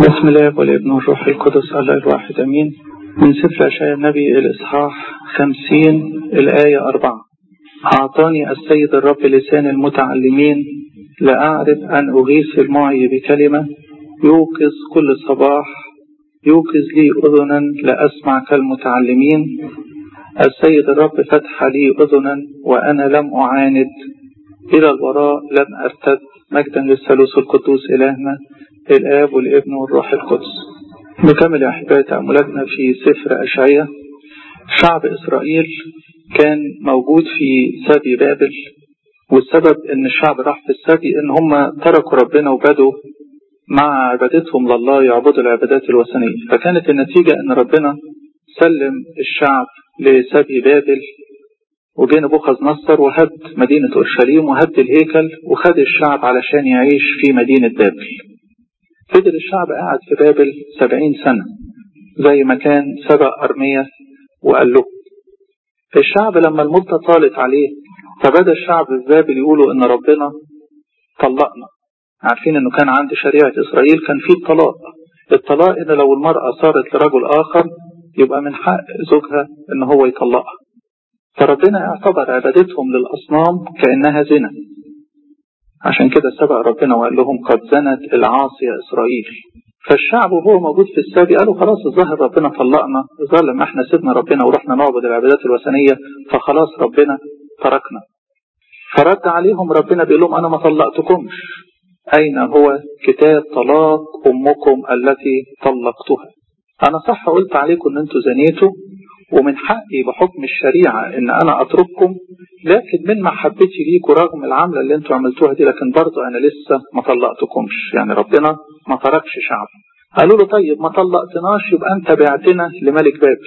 بسم الله والابن والروح القدس الله الواحد امين من سفر اشعياء النبي الاصحاح خمسين الايه اربعه اعطاني السيد الرب لسان المتعلمين لاعرف ان اغيث المعي بكلمه يوقظ كل صباح يوقظ لي اذنا لاسمع كالمتعلمين السيد الرب فتح لي اذنا وانا لم اعاند الى الوراء لم ارتد مجدا للثالوث القدوس الهنا الآب والابن والروح القدس نكمل يا أحبائي تأملاتنا في سفر أشعية شعب إسرائيل كان موجود في سبي بابل والسبب إن الشعب راح في السبي إن هم تركوا ربنا وبدوا مع عبادتهم لله يعبدوا العبادات الوثنية فكانت النتيجة إن ربنا سلم الشعب لسبي بابل وجه نبوخذ نصر وهد مدينة أورشليم وهد الهيكل وخد الشعب علشان يعيش في مدينة بابل فضل الشعب قاعد في بابل سبعين سنة زي ما كان سبق أرمية وقال له الشعب لما المدة طالت عليه فبدأ الشعب في بابل يقولوا إن ربنا طلقنا عارفين إنه كان عند شريعة إسرائيل كان في الطلاق الطلاق إن لو المرأة صارت لرجل آخر يبقى من حق زوجها إن هو يطلقها فربنا اعتبر عبادتهم للأصنام كأنها زنا عشان كده سبق ربنا وقال لهم قد زنت العاصية إسرائيل فالشعب وهو موجود في السابي قالوا خلاص الظاهر ربنا طلقنا الظاهر لما احنا سيبنا ربنا ورحنا نعبد العبادات الوثنية فخلاص ربنا تركنا فرد عليهم ربنا بيقول لهم أنا ما طلقتكمش أين هو كتاب طلاق أمكم التي طلقتها أنا صح قلت عليكم أن أنتوا زنيتوا ومن حقي بحكم الشريعة ان انا اترككم لكن من محبتي ليكم رغم العملة اللي انتوا عملتوها دي لكن برضو انا لسه ما طلقتكمش يعني ربنا ما تركش شعب قالوا له طيب ما طلقتناش يبقى انت بعتنا لملك بابل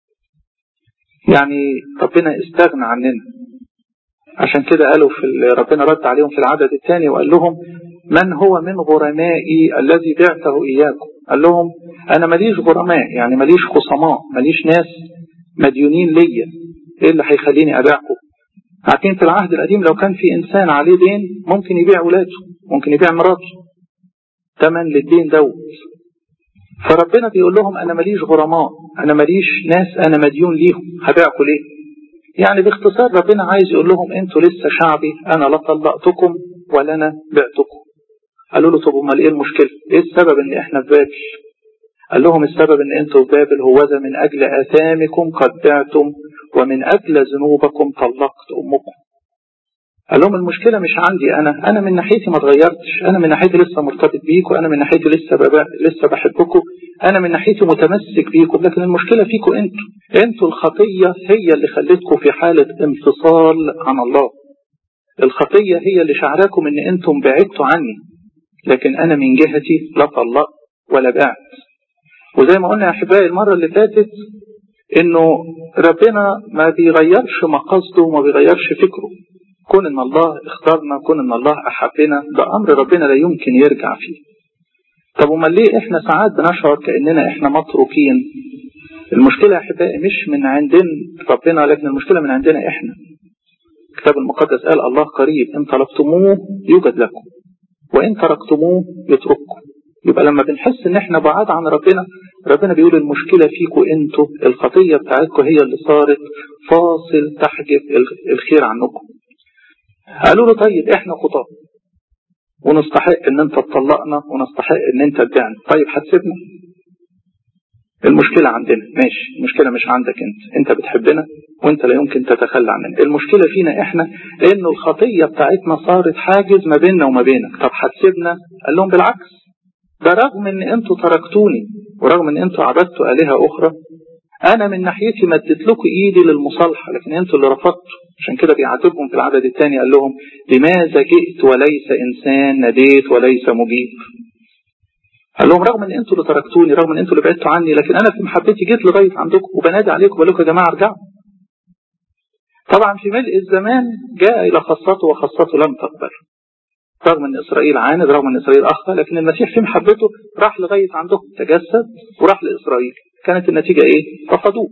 يعني ربنا استغنى عننا عشان كده قالوا في ربنا رد عليهم في العدد الثاني وقال لهم من هو من غرمائي الذي بعته اياكم قال لهم انا ماليش غرماء يعني ماليش خصماء ماليش ناس مديونين ليا ايه اللي هيخليني ابيعكم عارفين في العهد القديم لو كان في انسان عليه دين ممكن يبيع ولاده ممكن يبيع مراته تمن للدين دوت فربنا بيقول لهم انا ماليش غرماء انا ماليش ناس انا مديون ليهم هبيعكم ليه يعني باختصار ربنا عايز يقول لهم انتوا لسه شعبي انا لا طلقتكم ولا انا بعتكم قالوا له طب امال ايه المشكله ايه السبب ان احنا في بابل قال لهم السبب ان انتوا في بابل هوذا من اجل اثامكم قد بعتم ومن اجل ذنوبكم طلقت امكم قال لهم المشكله مش عندي انا انا من ناحيتي ما اتغيرتش انا من ناحيتي لسه مرتبط بيكم انا من ناحيتي لسه ببا... لسه بحبكم انا من ناحيتي متمسك بيكم لكن المشكله فيكم انتوا انتوا الخطيه هي اللي خلتكم في حاله انفصال عن الله الخطيه هي اللي شعراكم ان انتم بعدتوا عني لكن انا من جهتي لا طلقت ولا بعت وزي ما قلنا يا احبائي المره اللي فاتت انه ربنا ما بيغيرش مقاصده وما بيغيرش فكره كون ان الله اختارنا كون ان الله احبنا ده امر ربنا لا يمكن يرجع فيه طب امال ليه احنا ساعات بنشعر كاننا احنا متروكين المشكله يا احبائي مش من عندنا ربنا لكن المشكله من عندنا احنا الكتاب المقدس قال الله قريب ان طلبتموه يوجد لكم وان تركتموه يترككم يبقى لما بنحس ان احنا بعاد عن ربنا ربنا بيقول المشكلة فيكم انتوا الخطية بتاعتكم هي اللي صارت فاصل تحجب الخير عنكم قالوا له طيب احنا خطاة ونستحق ان انت تطلقنا ونستحق ان انت تبيعنا طيب هتسيبنا المشكلة عندنا ماشي المشكلة مش عندك انت انت بتحبنا وانت لا يمكن تتخلى عننا المشكلة فينا احنا انه الخطية بتاعتنا صارت حاجز ما بيننا وما بينك طب هتسيبنا قال لهم بالعكس ده رغم ان انتوا تركتوني ورغم ان انتوا عبدتوا آلهة أخرى أنا من ناحيتي مدت لكم إيدي للمصالحة لكن انتوا اللي رفضتوا عشان كده بيعاتبهم في العدد الثاني قال لهم لماذا جئت وليس إنسان نديت وليس مجيب قال لهم رغم ان انتوا اللي تركتوني رغم ان انتوا اللي بعدتوا عني لكن انا في محبتي جيت لغايه عندكم وبنادي عليكم بقول لكم يا جماعه ارجعوا طبعا في ملء الزمان جاء الى خاصته وخاصته لم تقبل رغم ان اسرائيل عاند رغم ان اسرائيل اخطا لكن المسيح في محبته راح لغايه عندهم تجسد وراح لاسرائيل كانت النتيجه ايه؟ رفضوه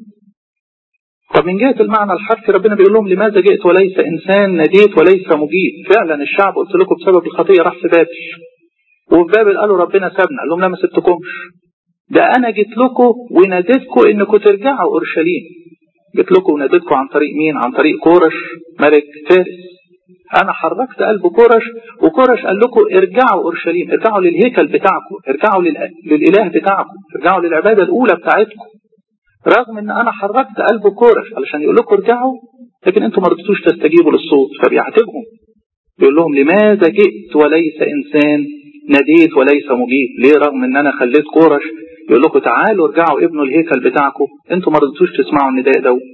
طب من جهه المعنى الحرفي ربنا بيقول لهم لماذا جئت وليس انسان نديت وليس مجيب فعلا الشعب قلت لكم بسبب الخطيه راح في بابل وفي بابل قالوا ربنا سابنا قال لهم لا ما سبتكمش ده انا جيت لكم وناديتكم انكم ترجعوا اورشليم جيت لكم وناديتكم عن طريق مين عن طريق كورش ملك فارس انا حركت قلب كورش وكورش قال لكم ارجعوا اورشليم ارجعوا للهيكل بتاعكم ارجعوا للاله بتاعكم ارجعوا للعباده الاولى بتاعتكم رغم ان انا حركت قلب كورش علشان يقول لكم ارجعوا لكن انتم ما رضيتوش تستجيبوا للصوت فبيعاتبهم بيقول لهم لماذا جئت وليس انسان ناديت وليس مجيب ليه رغم ان انا خليت كورش يقول لكم تعالوا ارجعوا ابنوا الهيكل بتاعكم انتم ما رضيتوش تسمعوا النداء دوت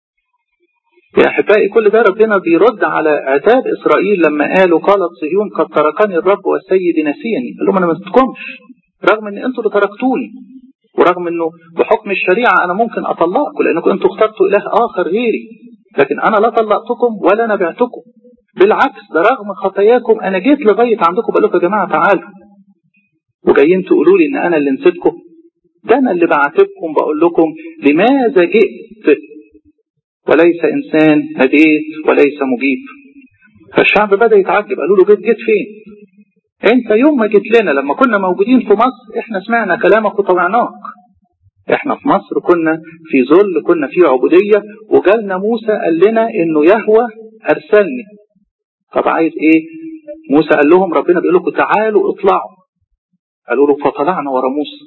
يا احبائي كل ده ربنا بيرد على عتاب اسرائيل لما قالوا قالت صهيون قد تركني الرب والسيد نسيني قال لهم انا ما نسيتكمش رغم ان انتوا اللي تركتوني ورغم انه بحكم الشريعه انا ممكن اطلقكم لانكم انتوا اخترتوا اله اخر غيري لكن انا لا طلقتكم ولا انا بعتكم بالعكس ده رغم خطاياكم انا جيت لغايه عندكم بقول لكم يا جماعه تعالوا وجايين تقولوا لي ان انا اللي نسيتكم ده انا اللي بعاتبكم بقول لكم لماذا جئت وليس انسان ناديت وليس مجيب فالشعب بدا يتعجب قالوا له جيت جيت فين انت يوم ما جيت لنا لما كنا موجودين في مصر احنا سمعنا كلامك وطوعناك احنا في مصر كنا في ذل كنا في عبودية وجالنا موسى قال لنا انه يهوى ارسلني طب عايز ايه موسى قال لهم ربنا بيقول لكم تعالوا اطلعوا قالوا له فطلعنا ورا موسى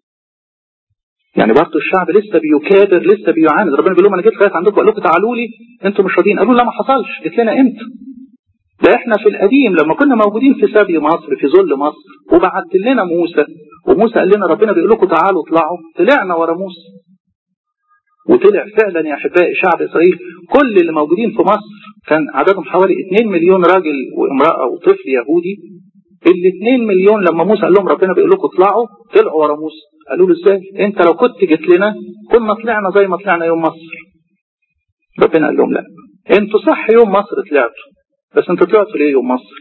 يعني برضه الشعب لسه بيكابر لسه بيعاند ربنا بيقول لهم انا جيت لغايه عندكم قال لكم تعالوا لي انتم مش راضيين قالوا لا ما حصلش جيت لنا امتى ده احنا في القديم لما كنا موجودين في سبي مصر في ذل مصر وبعت لنا موسى وموسى قال لنا ربنا بيقول لكم تعالوا اطلعوا طلعنا ورا موسى وطلع فعلا يا احبائي شعب اسرائيل كل اللي موجودين في مصر كان عددهم حوالي 2 مليون راجل وامراه وطفل يهودي ال 2 مليون لما موسى قال لهم ربنا بيقول لكم اطلعوا طلعوا ورا موسى قالوا له ازاي انت لو كنت جيت لنا كنا طلعنا زي ما طلعنا يوم مصر ربنا قال لهم لا انتوا صح يوم مصر طلعتوا بس انتوا طلعتوا ليه يوم مصر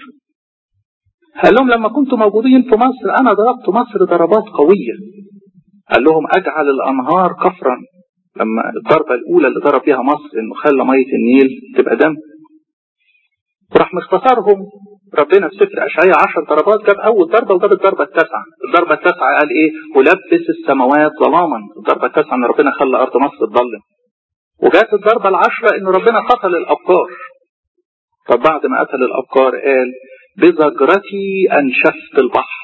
قال لهم لما كنتوا موجودين في مصر انا ضربت مصر ضربات قويه قال لهم اجعل الانهار كفرا لما الضربه الاولى اللي ضرب فيها مصر انه خلى ميه النيل تبقى دم وراح مختصرهم ربنا في سفر اشعياء 10 ضربات جاب اول ضربه وجاب الضربه التاسعه الضربه التاسعه قال ايه ولبس السماوات ظلاما الضربه التاسعه ان ربنا خلى ارض مصر تظلم وجات الضربه العشره ان ربنا قتل الابكار طب بعد ما قتل الابكار قال بزجرتي انشفت البحر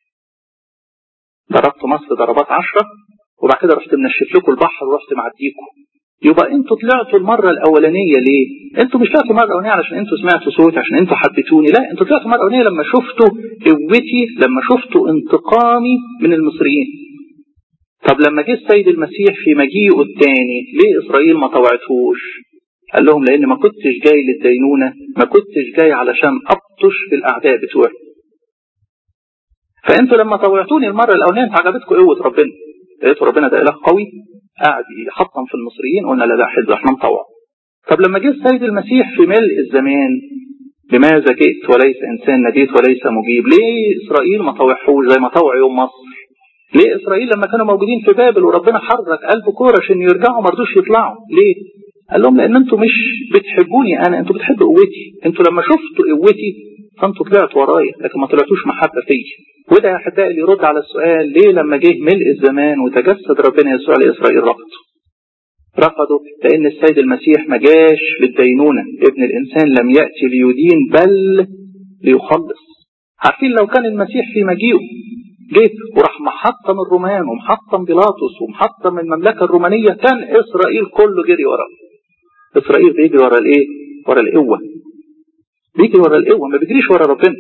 ضربت مصر ضربات عشرة وبعد كده رحت منشف لكم البحر ورحت معديكم يبقى انتوا طلعتوا المره الاولانيه ليه؟ انتوا مش طلعتوا المره الاولانيه علشان انتوا سمعتوا صوتي عشان انتوا حبيتوني، لا انتوا طلعتوا المره الاولانيه لما شفتوا قوتي لما شفتوا انتقامي من المصريين. طب لما جه السيد المسيح في مجيئه الثاني ليه اسرائيل ما طوعتهوش؟ قال لهم لان ما كنتش جاي للدينونه، ما كنتش جاي علشان ابطش في الاعداء بتوعي. فانتوا لما طوعتوني المره الاولانيه انت عجبتكم قوه ربنا. لقيتوا ربنا ده اله قوي قاعد يحطم في المصريين قلنا لا ده حد احنا نطوع طب لما جه السيد المسيح في ملء الزمان لماذا جئت وليس انسان نديت وليس مجيب ليه اسرائيل ما طوعهوش زي ما طوع يوم مصر ليه اسرائيل لما كانوا موجودين في بابل وربنا حرك قلب كورش ان يرجعوا ما رضوش يطلعوا ليه قال لهم لان انتوا مش بتحبوني انا انتوا بتحبوا قوتي انتوا لما شفتوا قوتي فانتوا طلعتوا ورايا لكن ما طلعتوش محبه فيا وده يا احبائي اللي يرد على السؤال ليه لما جه ملء الزمان وتجسد ربنا يسوع لاسرائيل رفضوا رفضوا لان السيد المسيح ما جاش للدينونه ابن الانسان لم ياتي ليدين بل ليخلص عارفين لو كان المسيح في مجيئه جه وراح محطم الرومان ومحطم بيلاطس ومحطم المملكه الرومانيه كان اسرائيل كله جري وراه اسرائيل بيجري ورا الايه؟ ورا القوه بيجري ورا القوه ما بيجريش ورا ربنا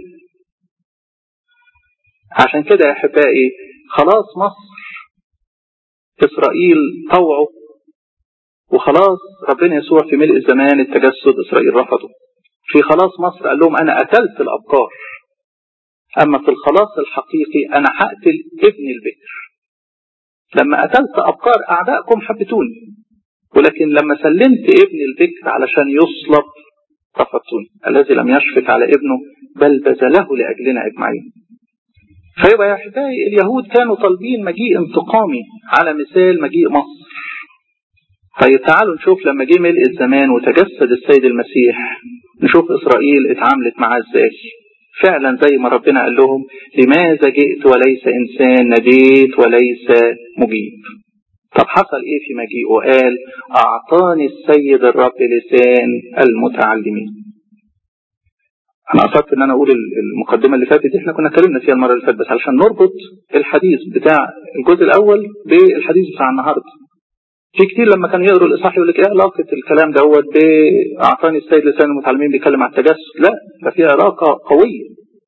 عشان كده يا احبائي خلاص مصر اسرائيل طوعوا وخلاص ربنا يسوع في ملء الزمان التجسد اسرائيل رفضوا في خلاص مصر قال لهم انا قتلت الابكار اما في الخلاص الحقيقي انا هقتل ابن البكر لما قتلت ابكار اعدائكم حبتوني ولكن لما سلمت ابن البكر علشان يصلب رفضتوني الذي لم يشفق على ابنه بل بذله لاجلنا اجمعين فيبقى يا احبائي اليهود كانوا طالبين مجيء انتقامي على مثال مجيء مصر طيب تعالوا نشوف لما جه ملء الزمان وتجسد السيد المسيح نشوف اسرائيل اتعاملت معاه ازاي فعلا زي ما ربنا قال لهم لماذا جئت وليس إنسان ناديت وليس مجيب طب حصل ايه في مجيئه قال اعطاني السيد الرب لسان المتعلمين انا قصدت ان انا اقول المقدمه اللي فاتت احنا كنا اتكلمنا فيها المره اللي فاتت بس علشان نربط الحديث بتاع الجزء الاول بالحديث بتاع النهارده في كتير لما كانوا يقروا الاصحاح يقول لك ايه علاقه الكلام دوت باعطاني السيد لسان المتعلمين بيتكلم عن التجسد لا ده فيها علاقه قويه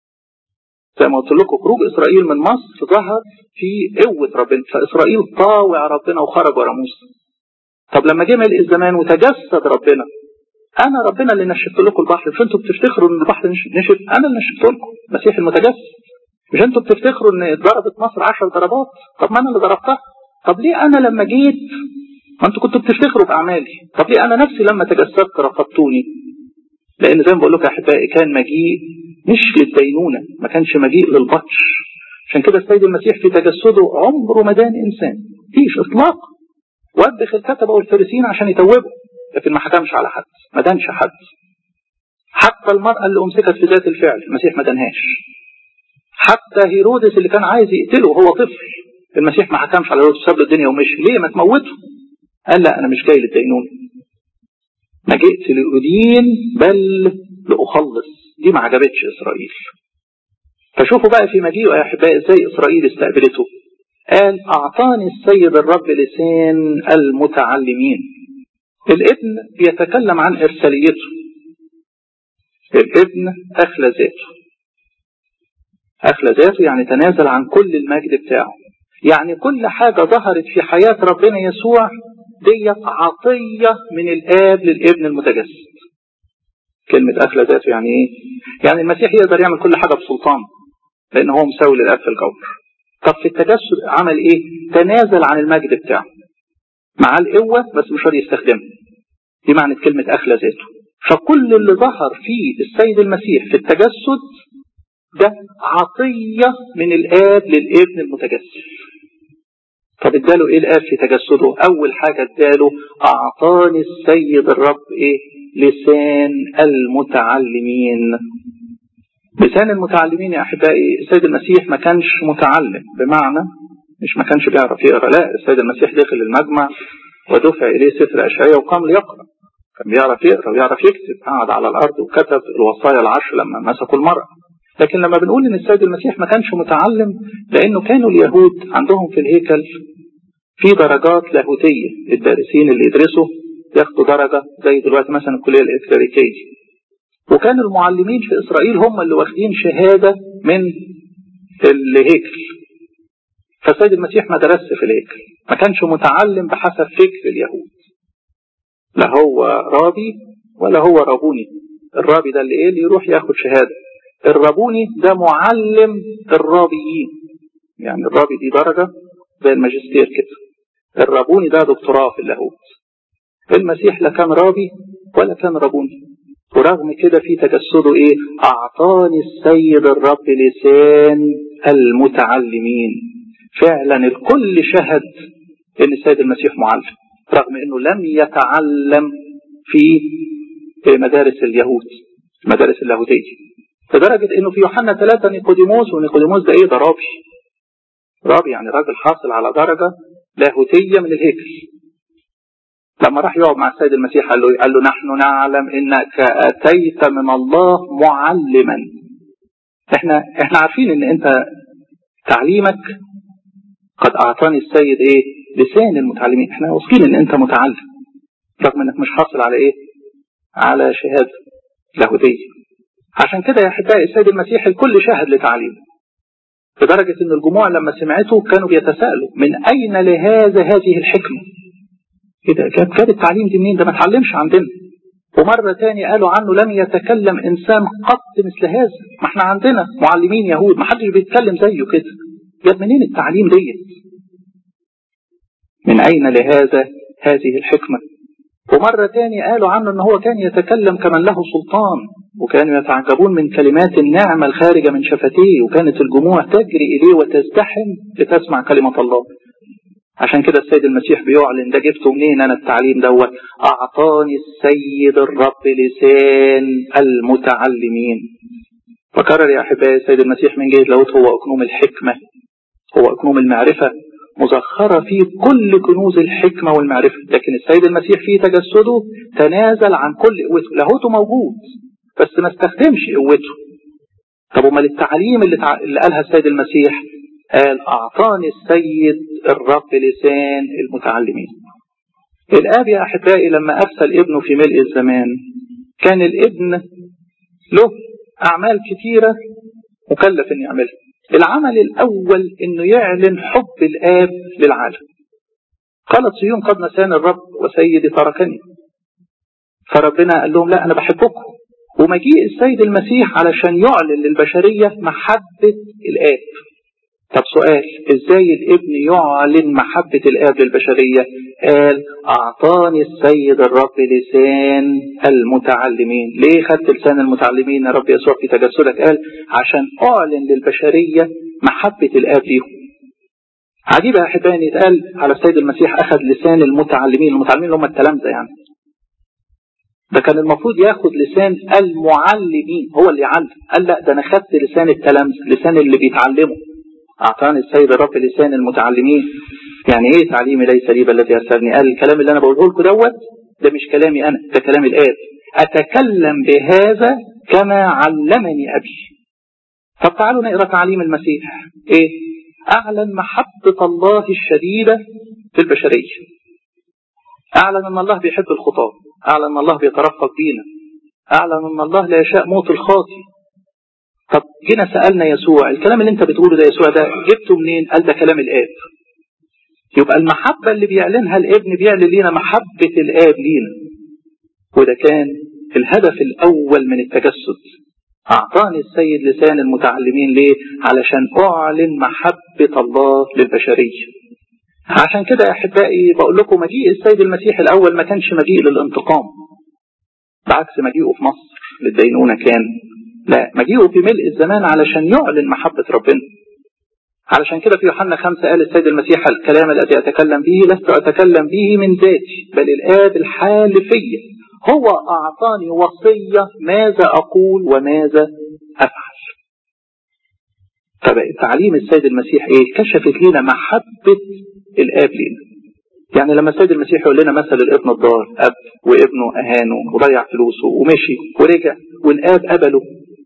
زي ما قلت لكم خروج اسرائيل من مصر ظهر في قوه ربنا فاسرائيل طاوع ربنا وخرج ورا موسى طب لما جه ملء الزمان وتجسد ربنا انا ربنا اللي نشفت لكم البحر مش انتوا بتفتخروا ان البحر نشف انا اللي نشفت لكم المسيح المتجسد مش انتوا بتفتخروا ان ضربت مصر عشر ضربات طب ما انا اللي ضربتها طب ليه انا لما جيت ما انتوا كنتوا بتفتخروا باعمالي طب ليه انا نفسي لما تجسدت رفضتوني لان زي ما بقول لكم يا احبائي كان مجيء مش للدينونه ما كانش مجيء للبطش عشان كده السيد المسيح في تجسده عمره ما دان انسان فيش اطلاق وبخ الكتبه والفارسيين عشان يتوبوا لكن ما حكمش على حد ما دانش حد حتى المرأة اللي أمسكت في ذات الفعل المسيح ما دانهاش حتى هيرودس اللي كان عايز يقتله وهو طفل المسيح ما حكمش على هيرودس ساب الدنيا ومشي ليه ما تموته قال لا أنا مش جاي للدينونة ما جئت لأدين بل لأخلص دي ما عجبتش إسرائيل فشوفوا بقى في مجيئه يا أحبائي إزاي إسرائيل استقبلته قال أعطاني السيد الرب لسان المتعلمين الابن بيتكلم عن إرساليته الابن أخلى ذاته أخلى ذاته يعني تنازل عن كل المجد بتاعه يعني كل حاجة ظهرت في حياة ربنا يسوع ديت عطية من الآب للابن المتجسد كلمة أخلى ذاته يعني إيه؟ يعني المسيح يقدر يعمل كل حاجة بسلطان لأن هو مساوي للآب في الجوهر طب في التجسد عمل إيه؟ تنازل عن المجد بتاعه مع القوة بس مش راضي يستخدمها دي معنى كلمة أخلى ذاته فكل اللي ظهر فيه السيد المسيح في التجسد ده عطية من الآب للابن المتجسد طب اداله ايه الآب في تجسده اول حاجة اداله اعطاني السيد الرب ايه لسان المتعلمين لسان المتعلمين يا احبائي السيد المسيح ما كانش متعلم بمعنى مش ما كانش بيعرف يقرا لا السيد المسيح دخل المجمع ودفع اليه سفر اشعياء وقام ليقرا كان بيعرف يقرا ويعرف يكتب قعد على الارض وكتب الوصايا العشر لما مسكوا المرأة لكن لما بنقول ان السيد المسيح ما كانش متعلم لانه كانوا اليهود عندهم في الهيكل في درجات لاهوتيه الدارسين اللي يدرسوا ياخدوا درجه زي دلوقتي مثلا الكليه الكليريكيه وكان المعلمين في اسرائيل هم اللي واخدين شهاده من الهيكل فالسيد المسيح ما درسش في الهيكل ما كانش متعلم بحسب فكر اليهود لا هو رابي ولا هو رابوني الرابي ده اللي ايه اللي يروح ياخد شهاده الرابوني ده معلم الرابيين يعني الرابي دي درجة زي الماجستير كده الرابوني ده دكتوراه في اللاهوت المسيح لا كان رابي ولا كان رابوني ورغم كده في تجسده ايه اعطاني السيد الرب لسان المتعلمين فعلا الكل شهد ان السيد المسيح معلم رغم انه لم يتعلم في مدارس اليهود المدارس اللاهوتيه لدرجة انه في يوحنا ثلاثة نيقوديموس ونيقوديموس ده ايه ده رابي رابي يعني راجل حاصل على درجة لاهوتية من الهيكل لما راح يقعد مع السيد المسيح قال له قال له نحن نعلم انك اتيت من الله معلما احنا احنا عارفين ان انت تعليمك قد اعطاني السيد ايه لسان المتعلمين احنا واثقين ان انت متعلم رغم انك مش حاصل على ايه على شهاده لاهوتيه عشان كده يا احبائي السيد المسيح الكل شاهد لتعليمه لدرجة ان الجموع لما سمعته كانوا بيتساءلوا من اين لهذا هذه الحكمة ايه ده جاب جاب التعليم دي منين ده ما اتعلمش عندنا ومرة تاني قالوا عنه لم يتكلم انسان قط مثل هذا ما احنا عندنا معلمين يهود ما حدش بيتكلم زيه كده جاب منين التعليم ديت من اين لهذا هذه الحكمة ومرة تاني قالوا عنه ان هو كان يتكلم كمن له سلطان وكانوا يتعجبون من كلمات النعمة الخارجة من شفتيه وكانت الجموع تجري إليه وتزدحم لتسمع كلمة الله عشان كده السيد المسيح بيعلن ده جبته منين أنا التعليم دوت أعطاني السيد الرب لسان المتعلمين فكرر يا أحبائي السيد المسيح من جهة لاهوت هو أكنوم الحكمة هو أكنوم المعرفة مزخرة فيه كل كنوز الحكمة والمعرفة لكن السيد المسيح في تجسده تنازل عن كل قوته لاهوته موجود بس ما استخدمش قوته طب امال التعليم اللي, تع... اللي قالها السيد المسيح قال أعطاني السيد الرب لسان المتعلمين الآب يا أحبائي لما أرسل ابنه في ملء الزمان كان الابن له أعمال كثيرة مكلف أن يعملها العمل الأول أنه يعلن حب الآب للعالم قالت صيون قد نساني الرب وسيدي تركني فربنا قال لهم لا أنا بحبكم ومجيء السيد المسيح علشان يعلن للبشرية محبة الآب طب سؤال ازاي الابن يعلن محبة الاب للبشرية قال اعطاني السيد الرب لسان المتعلمين ليه خدت لسان المتعلمين يا رب يسوع في تجسدك قال عشان اعلن للبشرية محبة الاب ليهم عجيب يا احبائي يتقال على السيد المسيح اخذ لسان المتعلمين المتعلمين اللي هم التلامذة يعني ده كان المفروض ياخد لسان المعلمين هو اللي يعلم قال لا ده انا خدت لسان التلامذة لسان اللي بيتعلموا أعطاني السيد الرب لسان المتعلمين يعني إيه تعليمي ليس لي بل الذي أرسلني قال الكلام اللي أنا بقوله لكم دوت ده مش كلامي أنا ده كلام الآب أتكلم بهذا كما علمني أبي طب تعالوا نقرأ تعليم المسيح إيه أعلن محبة الله الشديدة في البشرية أعلن أن الله بيحب الخطاة أعلن أن الله بيترفق بينا أعلن أن الله لا يشاء موت الخاطي طب جينا سألنا يسوع الكلام اللي انت بتقوله ده يسوع ده جبته منين قال ده كلام الآب يبقى المحبة اللي بيعلنها الابن بيعلن لينا محبة الآب لينا وده كان الهدف الأول من التجسد أعطاني السيد لسان المتعلمين ليه علشان أعلن محبة الله للبشرية عشان كده يا أحبائي بقول لكم مجيء السيد المسيح الأول ما كانش مجيء للانتقام بعكس مجيئه في مصر للدينونة كان لا مجيئه في ملء الزمان علشان يعلن محبة ربنا علشان كده في يوحنا خمسة قال السيد المسيح الكلام الذي أتكلم به لست أتكلم به من ذاتي بل الآب الحال فيا هو أعطاني وصية ماذا أقول وماذا أفعل فبقى تعليم السيد المسيح إيه كشفت لنا محبة الآب لنا يعني لما السيد المسيح يقول لنا مثل الابن الضار أب وابنه أهانه وضيع فلوسه ومشي ورجع والآب قبله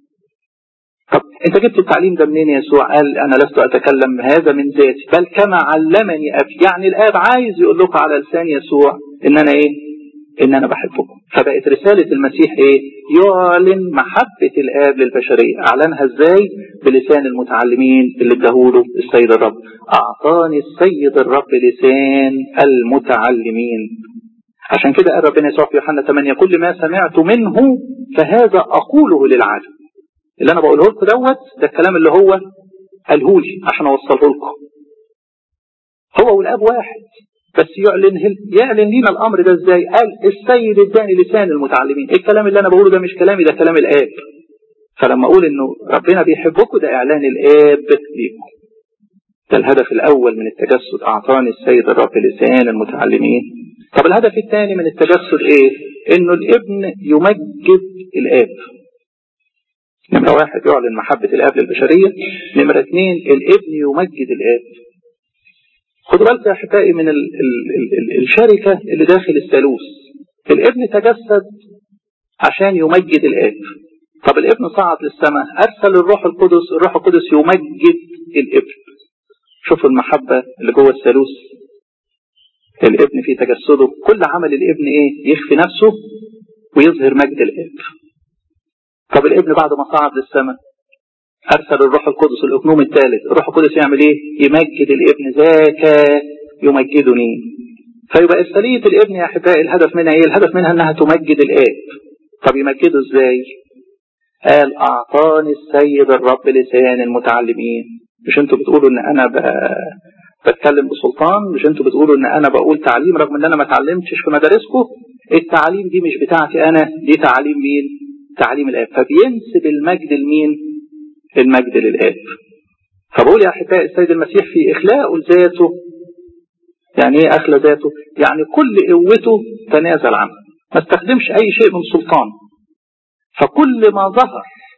طب انت جبت التعليم ده منين يا يسوع قال انا لست اتكلم هذا من ذاتي بل كما علمني ابي يعني الاب عايز يقول لكم على لسان يسوع ان انا ايه ان انا بحبكم فبقت رسالة المسيح ايه يعلن محبة الاب للبشرية اعلنها ازاي بلسان المتعلمين اللي اداهوله السيد الرب اعطاني السيد الرب لسان المتعلمين عشان كده قال ربنا يسوع في يوحنا 8 كل ما سمعت منه فهذا اقوله للعالم اللي انا بقوله لكم دوت ده الكلام اللي هو قاله لي عشان اوصله لكم هو والاب واحد بس يعلن يعلن لينا الامر ده ازاي قال السيد اداني لسان المتعلمين الكلام اللي انا بقوله ده مش كلامي ده كلام الاب فلما اقول انه ربنا بيحبكم ده اعلان الاب ليكم ده الهدف الاول من التجسد اعطاني السيد الرب لسان المتعلمين طب الهدف الثاني من التجسد ايه انه الابن يمجد الاب نمرة واحد يعلن محبة الآب للبشرية نمرة اثنين الابن يمجد الآب خدوا بالكم يا أحبائي من ال ال ال ال الشركة اللي داخل الثالوث الابن تجسد عشان يمجد الآب طب الابن صعد للسماء أرسل الروح القدس الروح القدس يمجد الابن شوفوا المحبة اللي جوه الثالوث الابن في تجسده كل عمل الابن ايه يخفي نفسه ويظهر مجد الاب طب الابن بعد ما صعد للسماء ارسل الروح القدس الاقنوم الثالث الروح القدس يعمل ايه يمجد الابن ذاك يمجدني فيبقى ارساليه الابن يا احبائي الهدف منها ايه الهدف منها انها تمجد الاب طب يمجده ازاي قال اعطاني السيد الرب لسان المتعلمين مش انتوا بتقولوا ان انا ب... بتكلم بسلطان مش انتوا بتقولوا ان انا بقول تعليم رغم ان انا ما اتعلمتش في مدارسكم التعليم دي مش بتاعتي انا دي تعليم مين تعليم الاب فبينسب المجد لمين المجد للاب فبقول يا احبائي السيد المسيح في اخلاقه لذاته يعني ايه اخلى ذاته يعني كل قوته تنازل عنها ما استخدمش اي شيء من سلطان فكل ما ظهر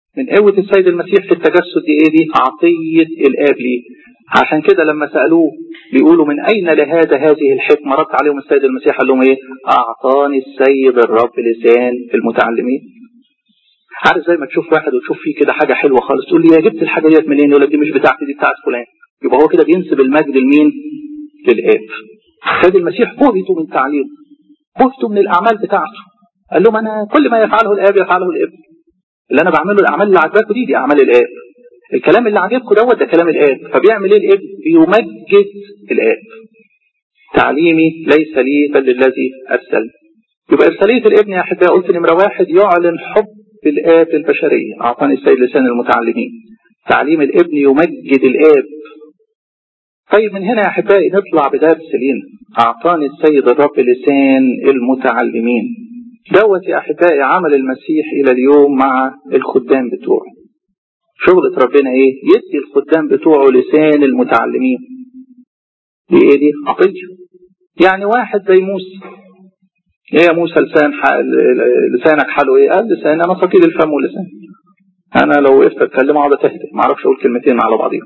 من قوة السيد المسيح في التجسد دي ايه دي عطية الآب ليه عشان كده لما سألوه بيقولوا من أين لهذا هذه الحكمة رد عليهم السيد المسيح قال لهم ايه أعطاني السيد الرب لسان المتعلمين عارف زي ما تشوف واحد وتشوف فيه كده حاجة حلوة خالص تقول لي يا جبت الحاجة ديت منين يقول لك دي مش بتاعتي دي بتاعت فلان يبقى هو كده بينسب المجد لمين للآب السيد المسيح بهته من تعليمه بهته من الأعمال بتاعته قال لهم أنا كل ما يفعله الآب يفعله الابن اللي أنا بعمله الأعمال اللي عجباكم دي دي أعمال الآب الكلام اللي عجبكم دوت ده كلام الآب فبيعمل إيه الابن بيمجد الآب تعليمي ليس لي بل للذي أرسل يبقى إرسالية الابن يا أحبائي قلت نمرة واحد يعلن حب الآب البشرية أعطاني السيد لسان المتعلمين تعليم الابن يمجد الآب طيب من هنا يا أحبائي نطلع بدرس لينا أعطاني السيد الرب لسان المتعلمين دوت يا أحبائي عمل المسيح إلى اليوم مع الخدام بتوعه شغلة ربنا إيه يدي الخدام بتوعه لسان المتعلمين دي إيه دي عطية يعني واحد زي موسى ايه يا موسى لسان لسانك حاله ايه قال لسان انا ثقيل الفم واللسان انا لو وقفت اتكلم اقعد اتهته ما اعرفش اقول كلمتين على بعضهم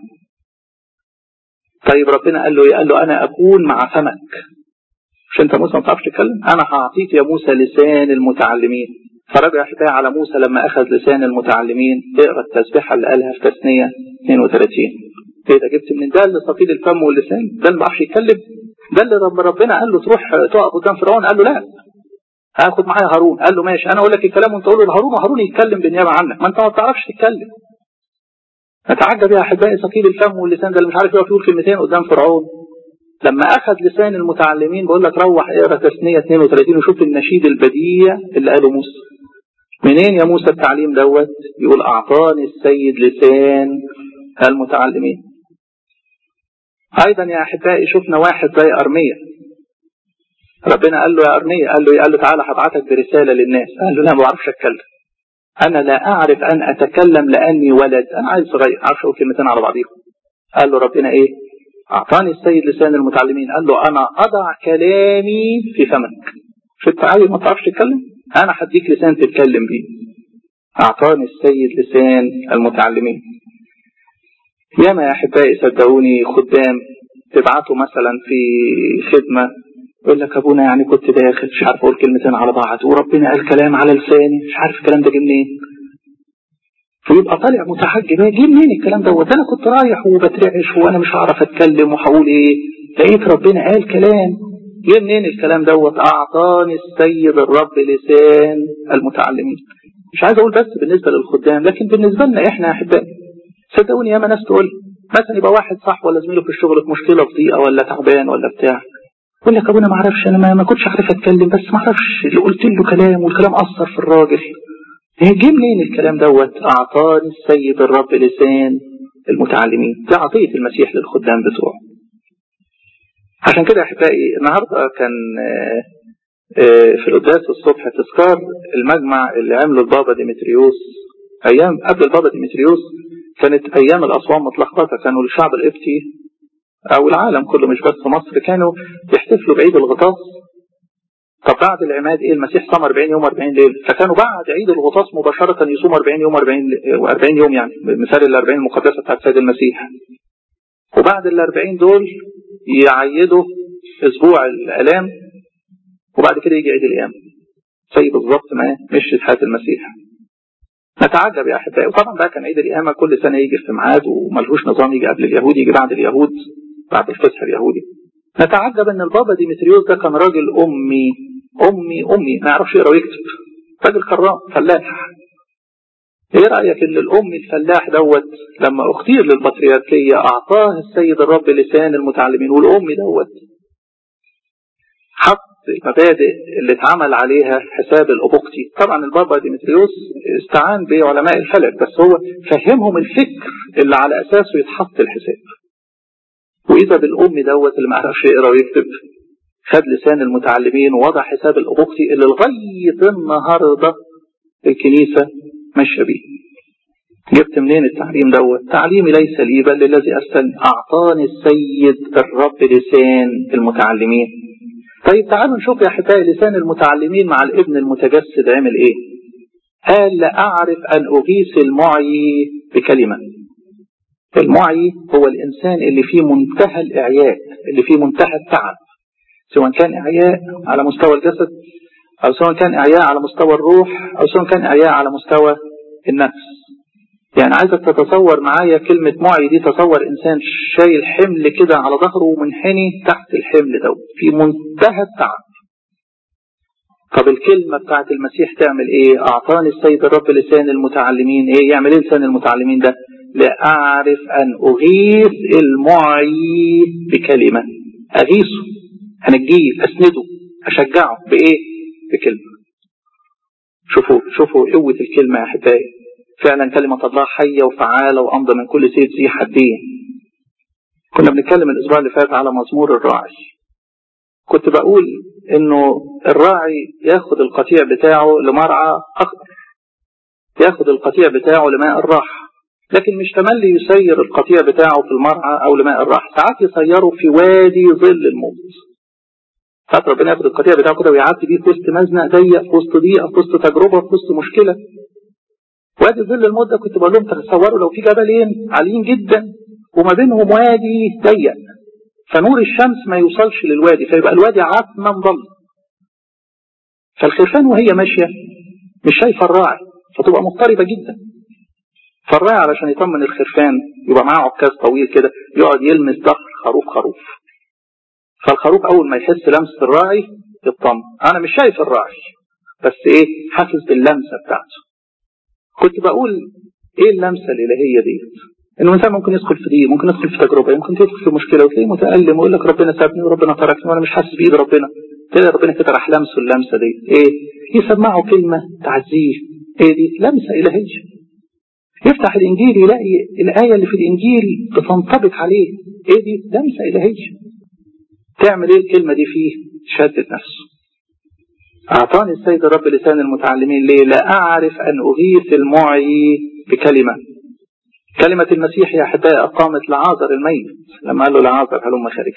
طيب ربنا قال له ايه قال له انا اكون مع فمك مش انت موسى ما بتعرفش تتكلم انا هعطيك يا موسى لسان المتعلمين فرجع احبائي على موسى لما اخذ لسان المتعلمين اقرا التسبيحه اللي قالها في تثنيه 32 ايه ده جبت من ده اللي ثقيل الفم واللسان ده اللي ما بيعرفش يتكلم ده اللي رب ربنا قال له تروح تقف قدام فرعون قال له لا هاخد معايا هارون قال له ماشي انا اقول لك الكلام وانت تقول له لهارون وهارون يتكلم بالنيابه عنك ما انت ما بتعرفش تتكلم اتعجب يا احبائي ثقيل الفم واللسان ده اللي مش عارف يقف يقول كلمتين قدام فرعون لما اخذ لسان المتعلمين بقول لك روح اقرا تثنيه 32 وشوف النشيد البديع اللي قاله موسى منين يا موسى التعليم دوت يقول اعطاني السيد لسان المتعلمين ايضا يا احبائي شفنا واحد زي ارميه ربنا قال له يا ارميه قال له قال له تعالى هبعتك برساله للناس قال له لا ما بعرفش اتكلم انا لا اعرف ان اتكلم لاني ولد انا عايز صغير عارف اقول كلمتين على بعضيهم قال له ربنا ايه اعطاني السيد لسان المتعلمين قال له انا اضع كلامي في فمك مش انت عايز ما تعرفش تتكلم انا هديك لسان تتكلم بيه اعطاني السيد لسان المتعلمين ياما يا احبائي صدقوني خدام تبعته مثلا في خدمه يقول لك ابونا يعني كنت داخل مش عارف اقول كلمتين على بعض وربنا قال كلام على لساني مش عارف الكلام ده جه منين فيبقى طالع متحجب جه منين الكلام دوت انا كنت رايح وبترعش وانا مش هعرف اتكلم وهقول ايه لقيت ربنا قال كلام جه منين الكلام دوت اعطاني السيد الرب لسان المتعلمين مش عايز اقول بس بالنسبه للخدام لكن بالنسبه لنا احنا يا احبائي صدقوني ياما ناس تقول مثلا يبقى واحد صح ولا زميله في الشغل في مشكله في ضيقه ولا تعبان ولا بتاع يقول لك ابونا ما اعرفش انا ما, ما كنتش عارف اتكلم بس ما اعرفش اللي قلت له كلام والكلام اثر في الراجل جه منين الكلام دوت اعطاني السيد الرب لسان المتعلمين ده عطيه المسيح للخدام بتوعه عشان كده يا احبائي النهارده كان في القداس الصبح تذكار المجمع اللي عمله البابا ديمتريوس ايام قبل البابا ديمتريوس كانت ايام الاصوام متلخبطه كانوا الشعب القبطي او العالم كله مش بس مصر كانوا يحتفلوا بعيد الغطاس طب بعد العماد ايه المسيح صام 40 يوم 40 ليله فكانوا بعد عيد الغطاس مباشره يصوم 40 يوم 40 40 يوم يعني مثال ال 40 المقدسه بتاعت السيد المسيح وبعد ال 40 دول يعيدوا اسبوع الالام وبعد كده يجي عيد القيامه زي بالظبط ما مشيت حياه المسيح نتعجب يا احبائي وطبعا ده كان عيد القيامه كل سنه يجي في ميعاد وملهوش نظام يجي قبل اليهود يجي بعد اليهود بعد الفصح اليهودي نتعجب ان البابا ديمتريوس ده كان راجل امي امي امي ما يعرفش يقرا ويكتب راجل كرام فلاح ايه رايك ان الام الفلاح دوت لما اختير للبطريركيه اعطاه السيد الرب لسان المتعلمين والام دوت حط المبادئ اللي اتعمل عليها حساب الأبوقتي طبعا البابا ديمتريوس استعان بعلماء الفلك بس هو فهمهم الفكر اللي على أساسه يتحط الحساب وإذا بالأم دوت اللي ما عرفش يقرأ ويكتب خد لسان المتعلمين ووضع حساب الأبوقتي اللي لغاية النهاردة الكنيسة ماشية بيه جبت منين التعليم دوت تعليمي ليس لي بل الذي أرسل أعطاني السيد الرب لسان المتعلمين طيب تعالوا نشوف يا احبائي لسان المتعلمين مع الابن المتجسد عمل ايه قال لأعرف أن أغيث المعي بكلمة المعي هو الإنسان اللي فيه منتهى الإعياء اللي فيه منتهى التعب سواء كان إعياء على مستوى الجسد أو سواء كان إعياء على مستوى الروح أو سواء كان إعياء على مستوى النفس يعني عايزك تتصور معايا كلمة معي دي تصور إنسان شايل حمل كده على ظهره ومنحني تحت الحمل ده في منتهى التعب طب الكلمة بتاعت المسيح تعمل ايه اعطاني السيد الرب لسان المتعلمين ايه يعمل ايه لسان المتعلمين ده لأعرف أن أغيث المعي بكلمة أغيثه أنجيه أسنده أشجعه بإيه بكلمة شوفوا شوفوا قوة الكلمة يا أحبائي فعلا كلمة الله حية وفعالة وأمضى من كل سيف ذي حدين كنا بنتكلم الأسبوع اللي فات على مزمور الراعي كنت بقول إنه الراعي ياخد القطيع بتاعه لمرعى أخضر ياخد القطيع بتاعه لماء الراحة لكن مش تملي يسير القطيع بتاعه في المرعى أو لماء الراحة ساعات يسيره في وادي ظل الموت ساعات ربنا ياخد القطيع بتاعه كده ويعدي بيه في وسط مزنق ضيق في وسط ضيقة في وسط تجربة في وسط مشكلة وادي ظل الموت ده كنت بقول لهم تصوروا لو في جبلين عاليين جدا وما بينهم وادي ضيق فنور الشمس ما يوصلش للوادي فيبقى الوادي عتمة مضل فالخرفان وهي ماشية مش شايفة الراعي فتبقى مضطربة جدا فالراعي علشان يطمن الخرفان يبقى معاه عكاز طويل كده يقعد يلمس ظهر خروف خروف فالخروف اول ما يحس لمسه الراعي يطمن انا مش شايف الراعي بس ايه حاسس باللمسه بتاعته كنت بقول ايه اللمسه الالهيه ديت انه الانسان ممكن يدخل في دي ممكن يدخل في تجربه ممكن يدخل في مشكله وتلاقيه متالم ويقول لك ربنا سابني وربنا تركني وانا مش حاسس بايد ربنا كده ربنا كده راح لمسه اللمسه دي ايه يسمعه كلمه تعزيه ايه دي لمسه الهيه يفتح الانجيل يلاقي الايه اللي في الانجيل بتنطبق عليه ايه دي لمسه الهيه تعمل ايه الكلمه دي فيه تشدد نفسه اعطاني السيد الرب لسان المتعلمين ليه لا اعرف ان اغيث المعي بكلمه كلمة المسيح يا أحبائي أقامت لعازر الميت لما قال له لعازر هلم خارجا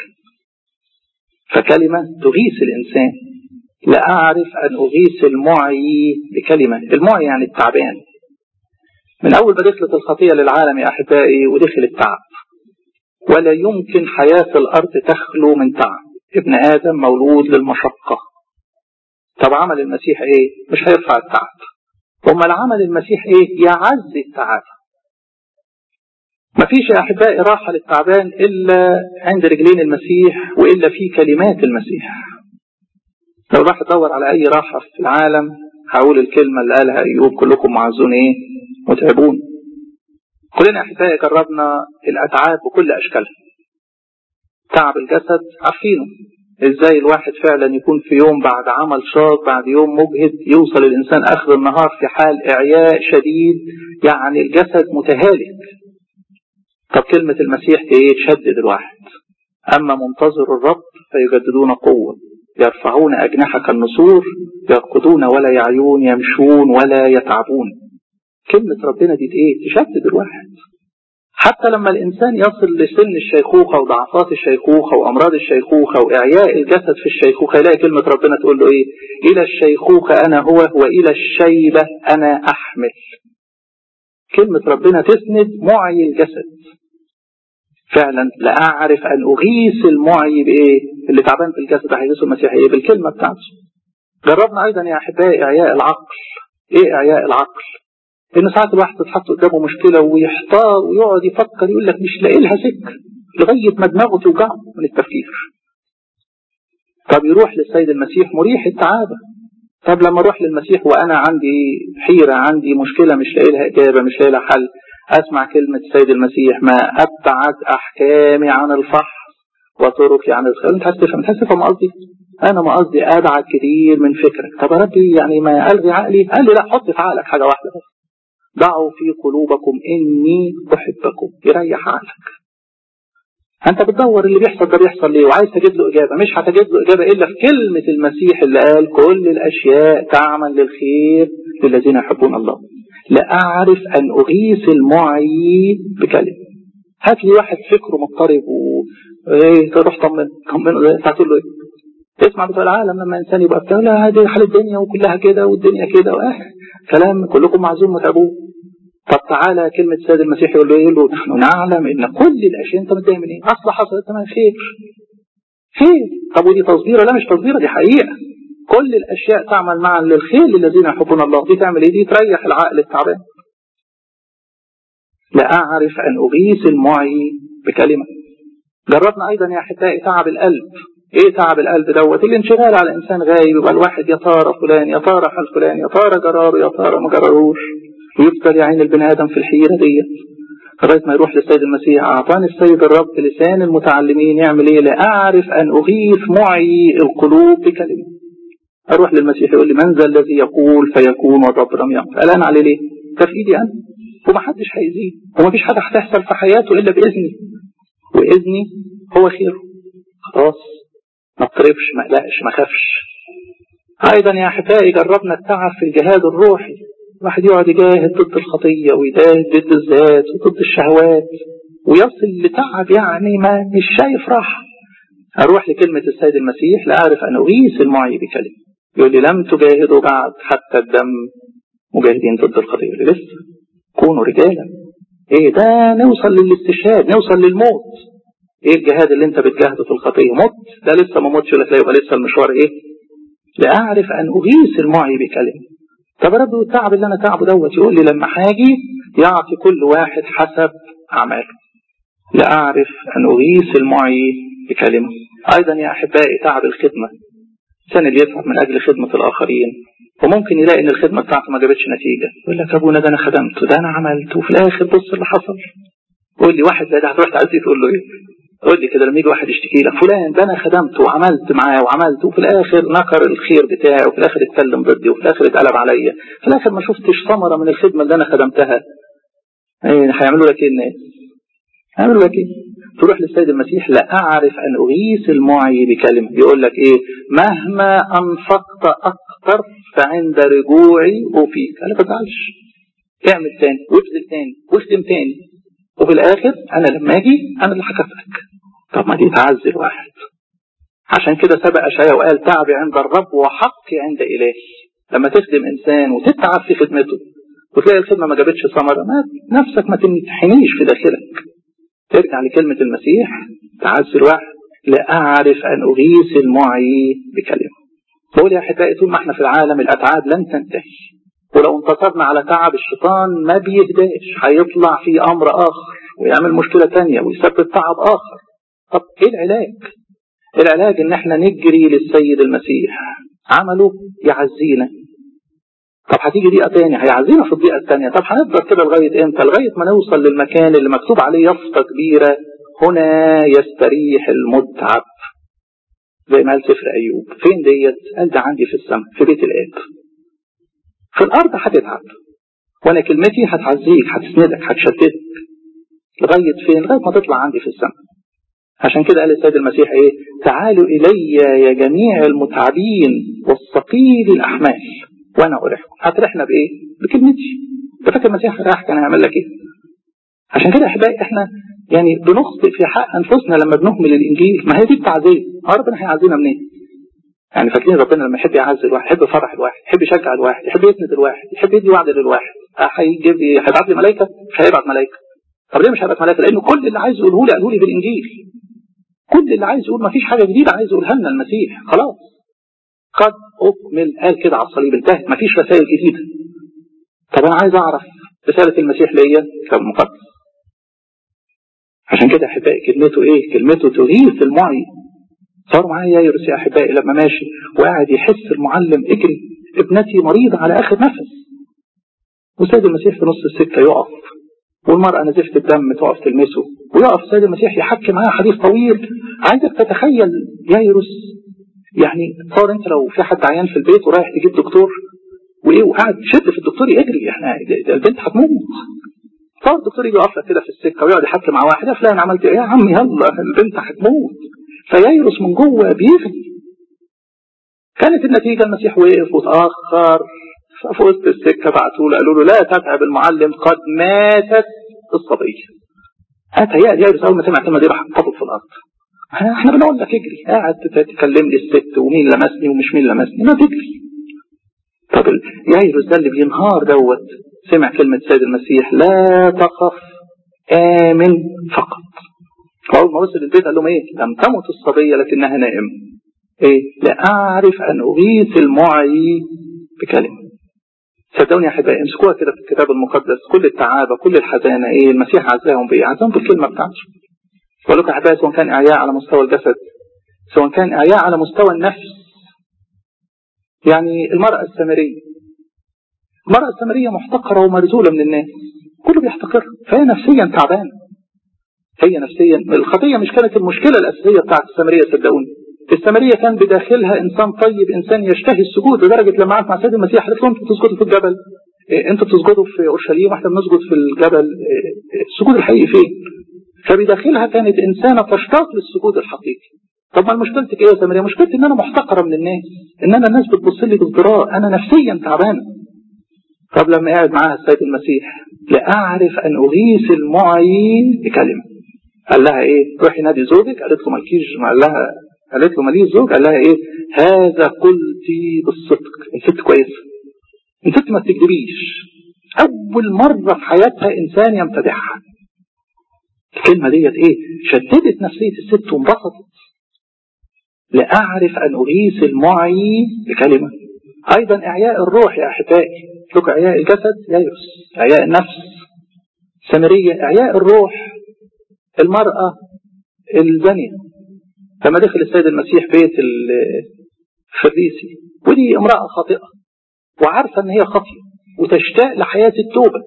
فكلمة تغيث الإنسان لا أعرف أن أغيث المعي بكلمة المعي يعني التعبان من أول ما دخلت الخطية للعالم يا أحبائي ودخل التعب ولا يمكن حياة الأرض تخلو من تعب ابن آدم مولود للمشقة طب عمل المسيح إيه مش هيرفع التعب أمال عمل المسيح إيه يعزي التعب ما فيش يا أحبائي راحة للتعبان إلا عند رجلين المسيح وإلا في كلمات المسيح لو راح تدور على أي راحة في العالم هقول الكلمة اللي قالها أيوب كلكم معزون إيه متعبون كلنا أحبائي جربنا الأتعاب بكل أشكالها تعب الجسد عارفينه ازاي الواحد فعلا يكون في يوم بعد عمل شاق بعد يوم مجهد يوصل الانسان اخر النهار في حال اعياء شديد يعني الجسد متهالك طب كلمة المسيح ايه تشدد الواحد اما منتظر الرب فيجددون قوة يرفعون اجنحة كالنسور يرقدون ولا يعيون يمشون ولا يتعبون كلمة ربنا دي ايه تشدد الواحد حتى لما الإنسان يصل لسن الشيخوخة وضعفات الشيخوخة وأمراض الشيخوخة وإعياء الجسد في الشيخوخة يلاقي كلمة ربنا تقول له إيه إلى الشيخوخة أنا هو وإلى الشيبة أنا أحمل كلمة ربنا تسند معي الجسد فعلا لا أعرف أن أغيث المعي بإيه اللي تعبان في الجسد هيغيثه المسيح إيه بالكلمة بتاعته جربنا أيضا يا أحبائي إعياء العقل إيه إعياء العقل ان ساعات الواحد تتحط قدامه مشكله ويحتار ويقعد يفكر يقول لك مش لاقي لها سكه لغايه ما دماغه توجعه من التفكير. طب يروح للسيد المسيح مريح التعابه. طب لما اروح للمسيح وانا عندي حيره عندي مشكله مش لاقي لها اجابه مش لاقي لها حل اسمع كلمه السيد المسيح ما ابعد احكامي عن الفحص وطرقي عن الخير انت عايز تفهم انت عايز تفهم قصدي؟ انا ما قصدي ابعد كتير من فكرك طب يا ربي يعني ما الغي عقلي قال لي لا حط في عقلك حاجه واحده بس ضعوا في قلوبكم إني أحبكم يريح عقلك أنت بتدور اللي بيحصل ده بيحصل ليه وعايز تجد له إجابة مش هتجد له إجابة إلا في كلمة المسيح اللي قال كل الأشياء تعمل للخير للذين يحبون الله لأعرف أن أغيث المعي بكلمة هات لي واحد فكره مضطرب و ايه تروح طمن طمنه هتقول له ايه تسمع بتوع العالم لما انسان يبقى بتاع لا هذه حال الدنيا وكلها كده والدنيا كده اه كلام كلكم معزوم متعبون طب تعالى كلمة السيد المسيح يقول له ايه له نحن نعلم ان كل الاشياء انت متضايق من ايه؟ اصل حصلت تمام خير خير طب ودي تصبيره لا مش تصبيره دي حقيقة كل الاشياء تعمل معا للخير للذين يحبون الله دي تعمل ايه دي تريح العقل التعبان لا اعرف ان اغيث المعي بكلمة جربنا ايضا يا احبائي تعب القلب ايه تعب القلب دوت الانشغال على انسان غايب يبقى الواحد يا ترى فلان يا ترى حال فلان يا ترى جراره يا ترى ما جراروش ويفضل يا عين البني ادم في الحيره ديت لغايه ما يروح للسيد المسيح اعطاني السيد الرب لسان المتعلمين يعمل ايه لاعرف ان اغيث معي القلوب بكلمه اروح للمسيح يقول لي من ذا الذي يقول فيكون والرب لم يقل قال انا عليه ليه؟ ده في ايدي انا ومحدش هيأذيه ومفيش حاجه هتحصل في حياته الا باذني واذني هو خيره خلاص ما اضطربش ما اقلقش ما خافش ايضا يا احبائي جربنا التعب في الجهاد الروحي الواحد يقعد يجاهد ضد الخطيه ويجاهد ضد الذات وضد الشهوات ويصل لتعب يعني ما مش شايف راحه اروح لكلمه السيد المسيح لاعرف ان اغيث المعي بكلمه يقول لي لم تجاهدوا بعد حتى الدم مجاهدين ضد الخطيه يقول لي لسه كونوا رجالا ايه ده نوصل للاستشهاد نوصل للموت ايه الجهاد اللي انت بتجاهده في الخطيه مت ده لسه ما متش ولا يبقى لسه المشوار ايه لاعرف ان اغيث المعي بكلمه طب يا رب والتعب اللي انا تعبه دوت يقول لي لما هاجي يعطي كل واحد حسب اعماله لاعرف ان اغيث المعي بكلمه ايضا يا احبائي تعب الخدمه الانسان اللي يتعب من اجل خدمه الاخرين وممكن يلاقي ان الخدمه بتاعته ما جابتش نتيجه يقول لك ابونا ده انا خدمته ده انا عملته وفي الاخر بص اللي حصل قول لي واحد زي ده هتروح تعزيه تقول له ايه قول لي كده لما يجي واحد يشتكي لك فلان ده انا خدمته وعملت معاه وعملت وفي الاخر نكر الخير بتاعي وفي الاخر اتكلم ضدي وفي الاخر اتقلب عليا في الاخر ما شفتش ثمره من الخدمه اللي انا خدمتها ايه هيعملوا لك ايه الناس؟ هيعملوا لك ايه؟ تروح للسيد المسيح لا اعرف ان اغيث المعي بكلمه يقول لك ايه؟ مهما انفقت اكثر فعند رجوعي اوفيك انا ما بزعلش اعمل تاني وابذل تاني واخدم تاني وفي الاخر انا لما اجي انا اللي هكافئك طب ما دي تعزي الواحد عشان كده سبق اشعياء وقال تعبي عند الرب وحقي عند الهي لما تخدم انسان وتتعب في خدمته وتلاقي الخدمه ما جابتش ثمره ما نفسك ما تنحنيش في داخلك ترجع لكلمه المسيح تعزي الواحد لا اعرف ان اغيث المعي بكلمه بقول يا احبائي طول ما احنا في العالم الاتعاب لن تنتهي ولو انتصرنا على تعب الشيطان ما بيهداش هيطلع في امر اخر ويعمل مشكله تانية ويسبب تعب اخر طب ايه العلاج العلاج ان احنا نجري للسيد المسيح عمله يعزينا طب هتيجي دقيقة تاني هيعزينا في الدقيقة التانية طب هنفضل كده لغاية امتى لغاية ما نوصل للمكان اللي مكتوب عليه يافطة كبيرة هنا يستريح المتعب زي ما قال سفر ايوب فين ديت قال ده عندي في السماء في بيت الاب في الارض هتتعب وانا كلمتي هتعزيك هتسندك هتشددك لغايه فين لغايه ما تطلع عندي في السماء عشان كده قال السيد المسيح ايه تعالوا الي يا جميع المتعبين والثقيل الاحمال وانا اريحكم هتريحنا بايه بكلمتي ده فاكر المسيح راح كان هيعمل لك ايه عشان كده احبائي احنا يعني بنخطئ في حق انفسنا لما بنهمل الانجيل ما هي دي التعزيه ربنا هيعزينا منين يعني فاكرين ربنا لما يحب يعز الواحد يحب يفرح الواحد يحب يشجع الواحد يحب يسند الواحد يحب يدي وعد للواحد هيجيب هيبعت لي ملائكه مش هيبعت ملائكه طب ليه مش هيبعت ملائكه لانه كل اللي عايز يقوله لي قاله لي بالانجيل كل اللي عايز يقول ما فيش حاجه جديده عايز يقولها لنا المسيح خلاص قد اكمل قال كده على الصليب انتهت ما فيش رسائل جديده طب انا عايز اعرف رساله المسيح ليا كتاب مقدس عشان كده احبائي كلمته ايه كلمته تغيث المعي صار معايا يايرس يا احبائي لما ماشي وقاعد يحس المعلم اجري ابنتي مريضه على اخر نفس وسيد المسيح في نص السكه يقف والمرأة نزفت الدم تقف تلمسه ويقف السيد المسيح يحكي معاه حديث طويل عايزك تتخيل يايرس يعني صار انت لو في حد عيان في البيت ورايح تجيب دكتور وايه وقاعد شد في الدكتور يجري احنا البنت هتموت صار الدكتور يجي يقف كده في السكه ويقعد يحكي مع واحد يا فلان عملت ايه يا عم يلا البنت هتموت فييرس من جوه بيغلي كانت النتيجه المسيح وقف وتاخر في وسط السكه بعتوا له قالوا له لا تتعب المعلم قد ماتت الصبيه هتهيأ ييرس اول ما سمع الكلمه دي راح انقبض في الارض احنا بنقول لك اجري قاعد تكلم لي الست ومين لمسني ومش مين لمسني ما تجري طب يايروس ده اللي بينهار دوت سمع كلمة سيد المسيح لا تخف آمن فقط أول ما وصل البيت قال لهم إيه لم تمت الصبية لكنها نائمة إيه لأعرف أن أغيث المعي بكلمة صدقوني يا أحبائي امسكوها كده في الكتاب المقدس كل التعابة كل الحزانة إيه المسيح عزاهم بإيه عزاهم بالكلمة بتاعته بقول لكم يا أحبائي سواء كان إعياء على مستوى الجسد سواء كان إعياء على مستوى النفس يعني المرأة السامرية المرأة السامرية محتقرة ومرزولة من الناس كله بيحتقرها فهي نفسيا تعبانة هي نفسيا الخطية مش كانت المشكلة الأساسية بتاعت السامرية صدقوني السامرية كان بداخلها إنسان طيب إنسان يشتهي السجود لدرجة لما قعدت مع سيد المسيح قالت له أنتوا بتسجدوا في الجبل إيه أنتوا بتسجدوا في أورشليم وإحنا بنسجد في الجبل إيه السجود الحقيقي فين؟ فبداخلها كانت إنسانة تشتاق للسجود الحقيقي طب ما مشكلتك ايه يا سامريه؟ مشكلتي ان انا محتقره من الناس، ان انا الناس بتبص لي بازدراء، انا نفسيا تعبانه. طب لما قاعد معاها السيد المسيح لأعرف أن أغيث المعي بكلمة قال لها إيه روحي نادي زوجك قالت له مالكيش قال لها قالت له ماليش زوج قال لها إيه هذا قلتي بالصدق الست كويسة الست ما بتكذبيش أول مرة في حياتها إنسان يمتدحها الكلمة ديت إيه شددت نفسية الست وانبسطت لأعرف أن أغيث المعي بكلمة أيضا إعياء الروح يا أحبائي لك إعياء الجسد ييرس إعياء النفس سامرية إعياء الروح المرأة الزانية لما دخل السيد المسيح بيت الفريسي ودي امرأة خاطئة وعارفة ان هي خاطئة وتشتاق لحياة التوبة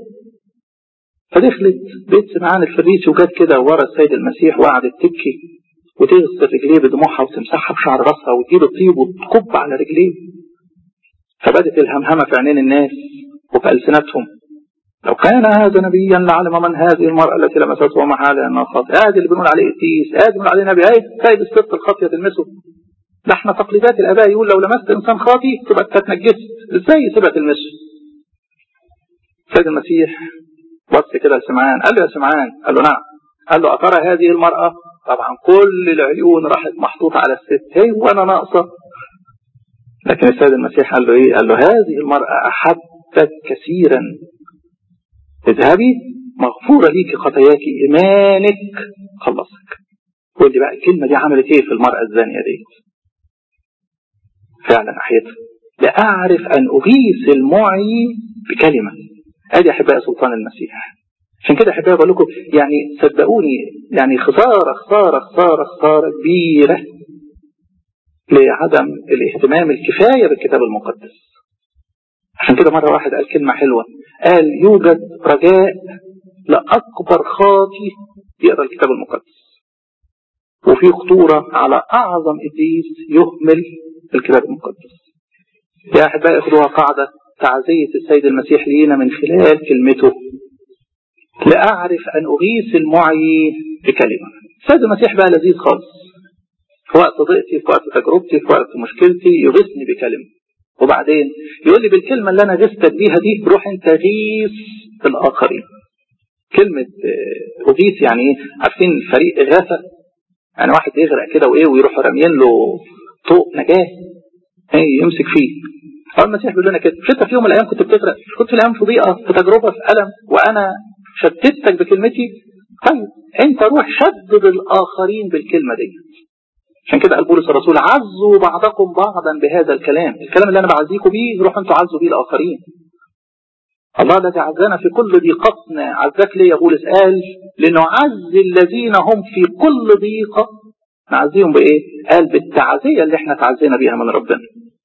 فدخلت بيت سمعان الفريسي وجت كده ورا السيد المسيح وقعدت تبكي وتغسل رجليه بدموعها وتمسحها بشعر راسها وتجيب الطيب وتكب على رجليه فبدت الهمهمة في عينين الناس وفي ألسنتهم لو كان هذا نبيا لعلم من هذه المرأة التي لمسته ومحالها انها خاطئة هذا اللي بنقول عليه قديس هذا بنقول عليه نبي ايه سيد الست الخاطية تلمسه ده احنا تقليدات الاباء يقول لو لمست انسان خاطي تبقى تتنجست ازاي يسيبها تلمسه سيد المسيح بص كده لسمعان قال له يا سمعان قال له نعم قال له أترى هذه المرأة طبعا كل العيون راحت محطوطة على الست هي وانا ناقصة لكن السيد المسيح قال له ايه قال له هذه المرأة أحبت كثيرا اذهبي مغفورة ليك خطاياك إيمانك خلصك قول لي بقى الكلمة دي عملت ايه في المرأة الزانية دي فعلا أحيتها لأعرف أن أغيث المعي بكلمة ادي أحبائي سلطان المسيح عشان كده أحبائي بقول لكم يعني صدقوني يعني خسارة خسارة خسارة خسارة كبيرة لعدم الاهتمام الكفاية بالكتاب المقدس عشان كده مرة واحد قال كلمة حلوة قال يوجد رجاء لأكبر خاطي يقرأ الكتاب المقدس وفي خطورة على أعظم إبليس يهمل الكتاب المقدس يا أحبائي خذوها قاعدة تعزية السيد المسيح لينا من خلال كلمته لأعرف أن أغيث المعي بكلمة السيد المسيح بقى لذيذ خالص في وقت ضيقتي في وقت تجربتي في وقت مشكلتي يغيثني بكلمة وبعدين يقول لي بالكلمة اللي أنا غثتك بيها دي روح أنت غيث الآخرين كلمة أغيث يعني إيه عارفين فريق إغاثة يعني واحد يغرق كده وإيه ويروح راميين له طوق نجاة إيه يمسك فيه هو المسيح بيقول لنا كده مش انت في يوم من الايام كنت بتغرق مش كنت في الايام في ضيقه في تجربه في الم وانا شتتك بكلمتي طيب انت روح شدد الاخرين بالكلمه دي عشان كده قال بولس الرسول عزوا بعضكم بعضا بهذا الكلام الكلام اللي انا بعزيكم بيه روحوا انتوا عزوا بيه الاخرين الله الذي عزانا في كل ضيقتنا عزاك ليه يا بولس قال لنعزي الذين هم في كل ضيقه نعزيهم بايه قال بالتعزيه اللي احنا تعزينا بيها من ربنا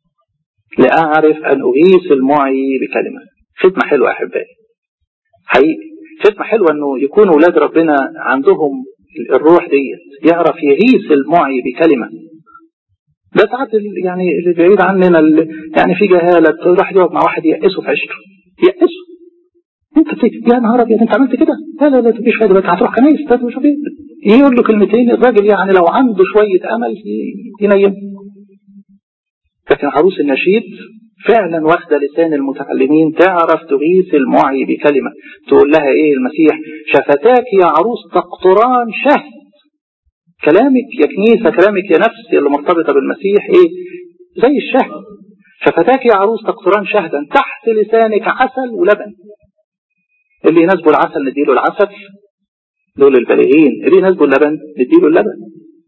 لأعرف أن أغيث المعي بكلمة خدمة حلوة أحبائي حقيقي خدمة حلوة أنه يكون أولاد ربنا عندهم الروح ديت يعرف يغيث المعي بكلمة ده ساعات يعني اللي بعيد عننا اللي يعني في جهالة راح يقعد مع واحد يأسه في عشته يأسه انت يا نهار ابيض انت عملت كده لا لا لا مفيش فايده بقى هتروح كنايس مش ايه يقول له كلمتين الراجل يعني لو عنده شويه امل ينيم لكن عروس النشيد فعلا واخدة لسان المتعلمين تعرف تغيث المعي بكلمة تقول لها ايه المسيح شفتاك يا عروس تقطران شهد كلامك يا كنيسة كلامك يا نفسي اللي مرتبطة بالمسيح ايه زي الشهد ففتاك يا عروس تقطران شهدا تحت لسانك عسل ولبن اللي يناسبه العسل نديله العسل دول البالغين اللي يناسبه اللبن نديله اللبن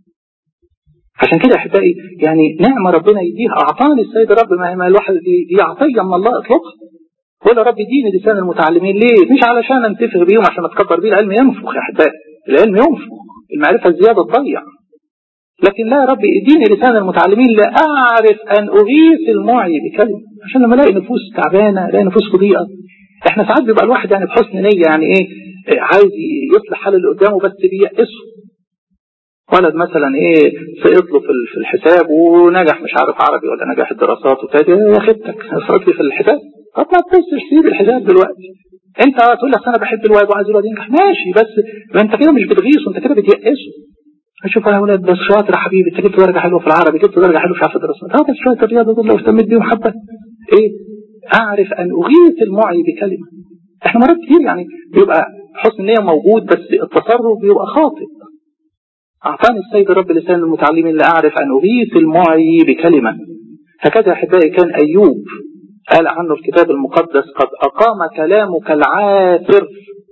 عشان كده احبائي يعني نعمة ربنا يديها اعطاني السيد رب ما الواحد دي, دي عطية من الله اطلقها قول يا رب اديني لسان المتعلمين ليه؟ مش علشان انتفخ بيهم عشان اتكبر بيه العلم ينفخ يا احبائي العلم ينفخ المعرفة الزيادة تضيع لكن لا يا رب اديني لسان المتعلمين لأعرف أن أغيث المعي بكلمة عشان لما الاقي نفوس تعبانة الاقي نفوس فضيئة احنا ساعات بيبقى الواحد يعني بحسن نية يعني ايه عايز يصلح حال اللي قدامه بس بيأسه ولد مثلا ايه سقط له في الحساب ونجح مش عارف عربي ولا نجح الدراسات وكده يا خدتك سقط لي في الحساب طب ما تبصش سيب الحساب دلوقتي انت تقول لك انا بحب الواد وعايز الواد ينجح ماشي بس ما انت كده مش بتغيظه انت كده بتيأسه اشوف يا ولاد بس شاطر يا حبيبي انت جبت درجه حلوه في العربي جبت درجه حلوه في عارف الدراسات اه بس شويه الرياضه دول لو اهتميت بيهم حبه ايه اعرف ان اغيث المعي بكلمه احنا مرات كتير يعني بيبقى حسن النيه موجود بس التصرف بيبقى خاطئ اعطاني السيد رب لسان المتعلمين لاعرف ان اغيث المعي بكلمه هكذا احبائي كان ايوب قال عنه الكتاب المقدس قد أقام كلامك العاثر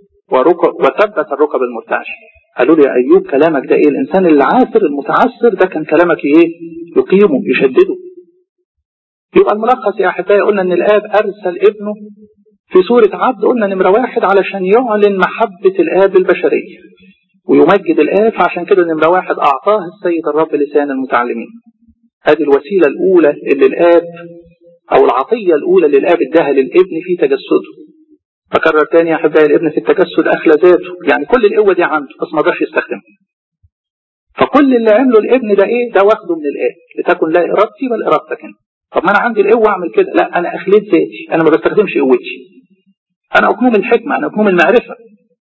وثبت الركب المرتعش قالوا لي يا أيوب كلامك ده إيه الإنسان العاثر المتعسر ده كان كلامك إيه يقيمه يشدده يبقى الملخص يا أحبائي قلنا إن الآب أرسل ابنه في سورة عبد قلنا نمرة واحد علشان يعلن محبة الآب البشرية ويمجد الآب فعشان كده نمرة واحد أعطاه السيد الرب لسان المتعلمين هذه الوسيلة الأولى اللي الآب أو العطية الأولى اللي الآب اداها للابن في تجسده فكرر تاني يا أحبائي الابن في التجسد أخلى ذاته يعني كل القوة دي عنده بس ما قدرش يستخدمها فكل اللي عمله الابن ده إيه ده واخده من الآب لتكن لا إرادتي بل إرادتك أنت طب ما أنا عندي القوة أعمل كده لا أنا أخليت ذاتي أنا ما بستخدمش قوتي أنا أكموم الحكمة أنا أكموم المعرفة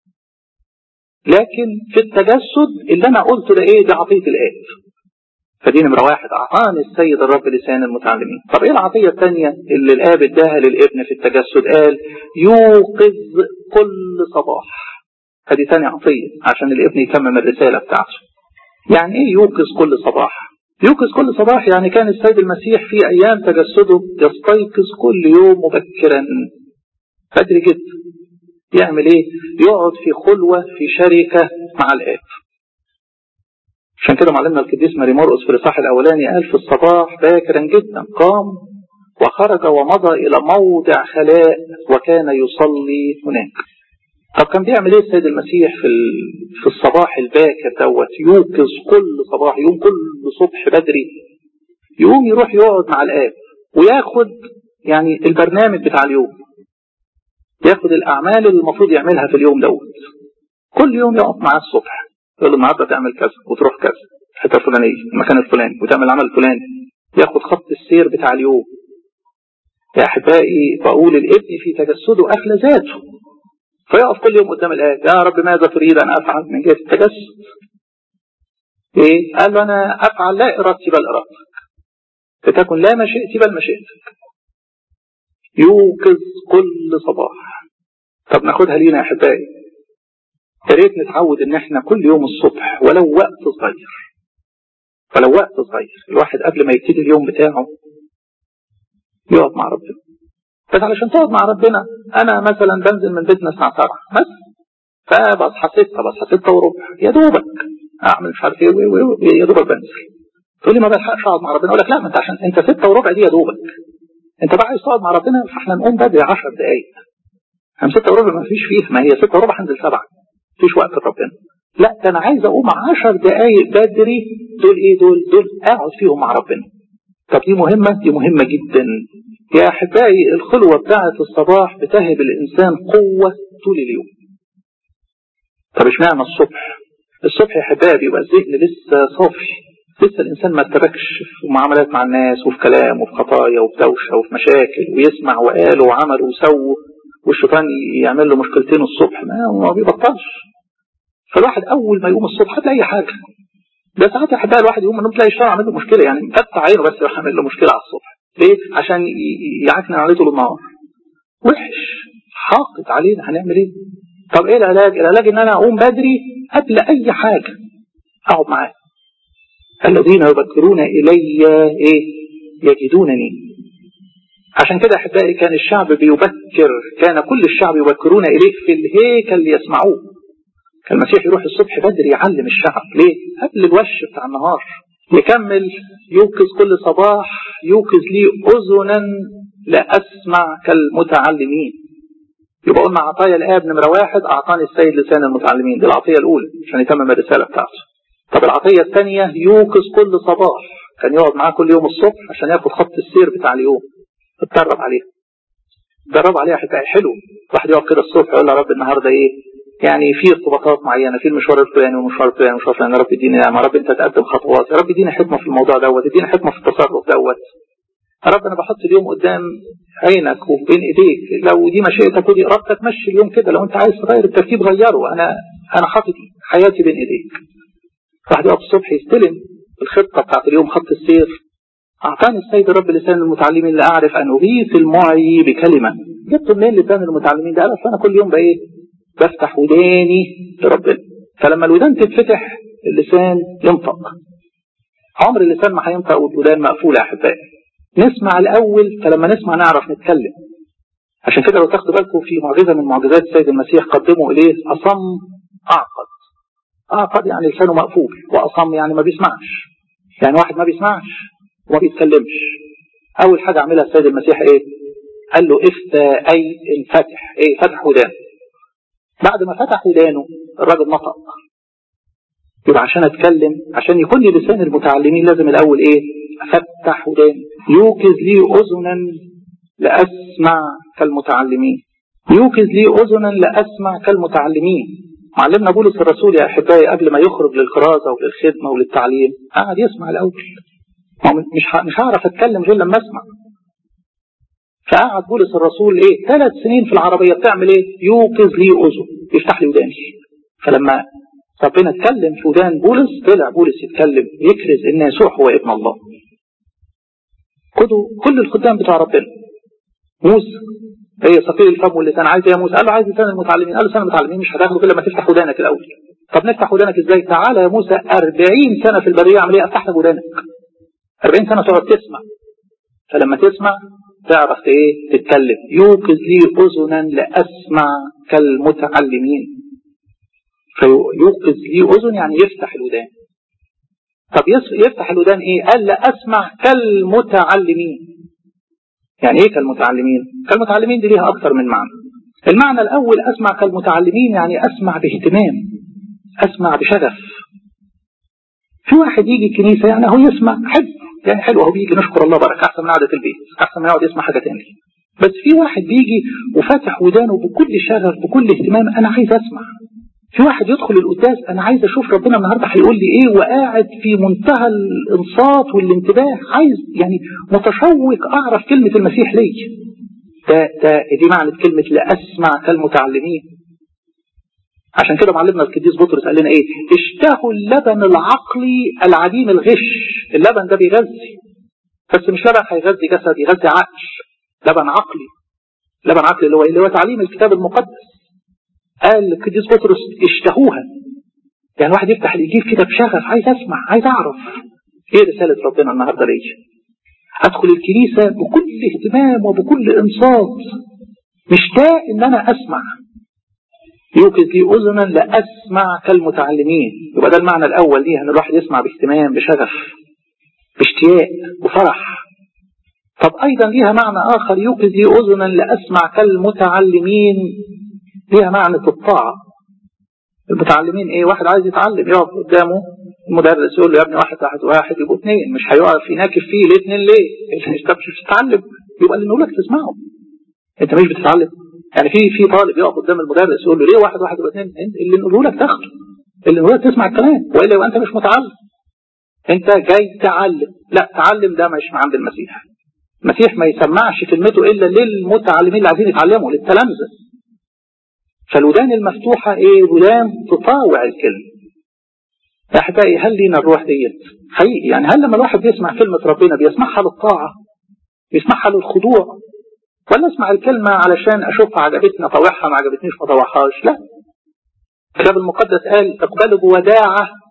لكن في التجسد اللي أنا قلته ده إيه ده عطية الآب فدي نمرة واحد أعطاني السيد الرب لسان المتعلمين طب إيه العطية الثانية اللي الآب اداها للابن في التجسد قال يوقظ كل صباح هذه ثاني عطية عشان الابن يتمم الرسالة بتاعته يعني إيه يوقظ كل صباح يوقظ كل صباح يعني كان السيد المسيح في أيام تجسده يستيقظ كل يوم مبكرا بدري جدا يعمل إيه يقعد في خلوة في شركة مع الآب عشان كده معلمنا القديس ماري مرقس في الاصحاح الاولاني قال في الصباح باكرا جدا قام وخرج ومضى الى موضع خلاء وكان يصلي هناك. طب كان بيعمل ايه السيد المسيح في في الصباح الباكر دوت يوقظ كل صباح يوم كل صبح بدري يقوم يروح يقعد مع الاب وياخد يعني البرنامج بتاع اليوم ياخد الاعمال اللي المفروض يعملها في اليوم دوت كل يوم يقف معاه الصبح يقول له النهارده تعمل كذا وتروح كذا الحته الفلانيه المكان الفلاني وتعمل العمل الفلاني ياخد خط السير بتاع اليوم يا احبائي بقول الابن في تجسده اخلى ذاته فيقف كل يوم قدام الآب يا رب ماذا تريد أن أفعل من جهة التجسد إيه؟ قال له أنا أفعل لا إرادتي بل إرادتك لتكن لا مشيئتي بل مشيئتك يوقظ كل صباح طب ناخدها لينا يا أحبائي يا ريت نتعود ان احنا كل يوم الصبح ولو وقت صغير ولو وقت صغير الواحد قبل ما يبتدي اليوم بتاعه يقعد مع ربنا بس علشان تقعد مع ربنا انا مثلا بنزل من بيتنا الساعه 7 بس فبصحى 6 بصحى 6 وربع يا دوبك اعمل مش عارف ايه يا دوبك بنزل تقول لي ما بلحقش اقعد مع ربنا اقول لك لا ما انت عشان انت 6 وربع دي يا دوبك انت بقى عايز تقعد مع ربنا فاحنا نقوم بدري 10 دقائق هم 6 وربع ما فيش فيه ما هي 6 وربع هنزل 7 مفيش وقت لربنا لا ده انا عايز اقوم 10 دقائق بدري دول ايه دول دول اقعد فيهم مع ربنا طب دي مهمة دي مهمة جدا يا احبائي الخلوة بتاعة الصباح بتهب الانسان قوة طول اليوم طب اشمعنى الصبح الصبح يا احبائي بيبقى الذهن لسه صافي لسه الانسان ما ارتبكش في معاملات مع الناس وفي كلام وفي خطايا وفي دوشه وفي مشاكل ويسمع وقال وعمل وسوى والشيطان يعمل له مشكلتين الصبح ما بيبطلش فالواحد اول ما يقوم الصبح هتلاقي حاجه ده ساعات يا احبائي الواحد يقوم من النوم تلاقي الشيطان عامل له مشكله يعني فتح عينه بس يروح عامل له مشكله على الصبح ليه؟ عشان يعكنن عليه طول النهار وحش حاقد علينا هنعمل ايه؟ طب ايه العلاج؟ العلاج ان انا اقوم بدري قبل اي حاجه اقعد معاه الذين يبكرون الي ايه يجدونني عشان كده احبائي كان الشعب بيبكر كان كل الشعب يبكرون اليه في الهيكل ليسمعوه كان المسيح يروح الصبح بدري يعلم الشعب ليه قبل الوش بتاع النهار يكمل يوقظ كل صباح يوقظ لي اذنا لاسمع كالمتعلمين يبقى قلنا عطايا الاب نمره واحد اعطاني السيد لسان المتعلمين دي العطيه الاولى عشان يتمم الرساله بتاعته طب العطيه الثانيه يوقظ كل صباح كان يقعد معاه كل يوم الصبح عشان ياخد خط السير بتاع اليوم اتدرب عليه اتدرب عليها حكايه حلو واحد يقعد كده الصبح يقول يا رب النهارده ايه يعني في ارتباطات معينه في المشوار الفلاني والمشوار الفلاني والمشوار الفلاني يا رب اديني نعمه يا رب انت تقدم خطوات يا رب اديني حكمه في الموضوع دوت اديني حكمه في التصرف دوت يا رب انا بحط اليوم قدام عينك وبين ايديك لو دي مشيئتك ودي ارادتك مشي اليوم كده لو انت عايز تغير الترتيب غيره انا انا حاطط حياتي بين ايديك واحد يقف الصبح يستلم الخطه بتاعت اليوم خط السير اعطاني السيد الرب لسان المتعلمين لاعرف ان اغيث المعي بكلمه جبت منين لسان المتعلمين ده قال اصل انا كل يوم بايه بفتح وداني لربنا فلما الودان تتفتح اللسان ينطق عمر اللسان ما هينطق والودان مقفوله يا احبائي نسمع الاول فلما نسمع نعرف نتكلم عشان كده لو تاخدوا بالكم في معجزه من معجزات السيد المسيح قدموا اليه اصم اعقد اعقد يعني لسانه مقفول واصم يعني ما بيسمعش يعني واحد ما بيسمعش وما بيتكلمش اول حاجه عملها السيد المسيح ايه قال له افتى اي انفتح ايه فتح ودانه بعد ما فتح ودانه الراجل نطق يبقى عشان اتكلم عشان يكون لي لسان المتعلمين لازم الاول ايه افتح وداني يوقظ لي اذنا لاسمع كالمتعلمين يوقظ لي اذنا لاسمع كالمتعلمين معلمنا بولس الرسول يا احبائي قبل ما يخرج للكرازه وللخدمه وللتعليم قعد يسمع الاول مش مش هعرف اتكلم غير لما اسمع فقعد بولس الرسول ايه ثلاث سنين في العربيه بتعمل ايه يوقظ لي اذن يفتح لي وداني فلما ربنا اتكلم في ودان بولس طلع بولس يتكلم يكرز ان يسوع هو ابن الله خدوا كل الخدام بتوع ربنا موسى هي صقيل الفم واللسان عايز يا موسى قال له عايز لسان المتعلمين قال له لسان المتعلمين مش هتاخده الا لما تفتح ودانك الاول طب نفتح ودانك ازاي تعالى يا موسى 40 سنه في البريه اعمل ايه افتح لك ودانك 40 سنه تقعد تسمع فلما تسمع تعرف ايه تتكلم يوقظ لي اذنا لاسمع كالمتعلمين فيوقظ لي اذن يعني يفتح الودان طب يفتح الودان ايه قال لا اسمع كالمتعلمين يعني ايه كالمتعلمين كالمتعلمين دي ليها اكثر من معنى المعنى الاول اسمع كالمتعلمين يعني اسمع باهتمام اسمع بشغف في واحد يجي الكنيسه يعني هو يسمع حلو يعني حلو هو بيجي نشكر الله بركه احسن من قعده البيت احسن ما يقعد يسمع حاجه تاني بس في واحد بيجي وفاتح ودانه بكل شغف بكل اهتمام انا عايز اسمع في واحد يدخل القداس انا عايز اشوف ربنا النهارده هيقول لي ايه وقاعد في منتهى الانصات والانتباه عايز يعني متشوق اعرف كلمه المسيح لي ده ده دي معنى كلمه لاسمع كالمتعلمين عشان كده معلمنا القديس بطرس قال لنا ايه اشتهوا اللبن العقلي العديم الغش اللبن ده بيغذي بس مش لبن هيغذي جسد يغذي عقل لبن عقلي لبن عقلي اللي هو اللي هو تعليم الكتاب المقدس قال القديس بطرس اشتهوها يعني واحد يفتح الانجيل كده بشغف عايز اسمع عايز اعرف ايه رساله ربنا النهارده ليا ادخل الكنيسه بكل اهتمام وبكل انصات مشتاق ان انا اسمع يوقظ لي اذنا لاسمع كالمتعلمين يبقى ده المعنى الاول ليها ان الواحد يسمع باهتمام بشغف باشتياق بفرح طب ايضا ليها معنى اخر يوقظ لي اذنا لاسمع كالمتعلمين ليها معنى الطاعه المتعلمين ايه واحد عايز يتعلم يقف قدامه المدرس يقول له يا ابني واحد واحد واحد يبقوا اثنين مش هيقف يناكف فيه ليه اثنين ليه؟ انت مش بتتعلم يبقى اللي نقول لك تسمعه انت مش بتتعلم يعني في في طالب يقف قدام المدرس يقول له ليه واحد واحد واثنين اللي نقوله لك تاخده اللي نقوله لك تسمع الكلام والا يبقى انت مش متعلم انت جاي تعلم لا تعلم ده مش عند المسيح المسيح ما يسمعش كلمته الا للمتعلمين اللي عايزين يتعلموا للتلامذه فالودان المفتوحه ايه ودان تطاوع الكلمه يا احبائي هل لينا الروح ديت حقيقي يعني هل لما الواحد بيسمع كلمه ربنا بيسمعها للطاعه بيسمعها للخضوع ولا اسمع الكلمة علشان أشوفها عجبتني أطوعها ما عجبتنيش ما أطوعهاش لا الكتاب المقدس قال اقبلوا بوداعة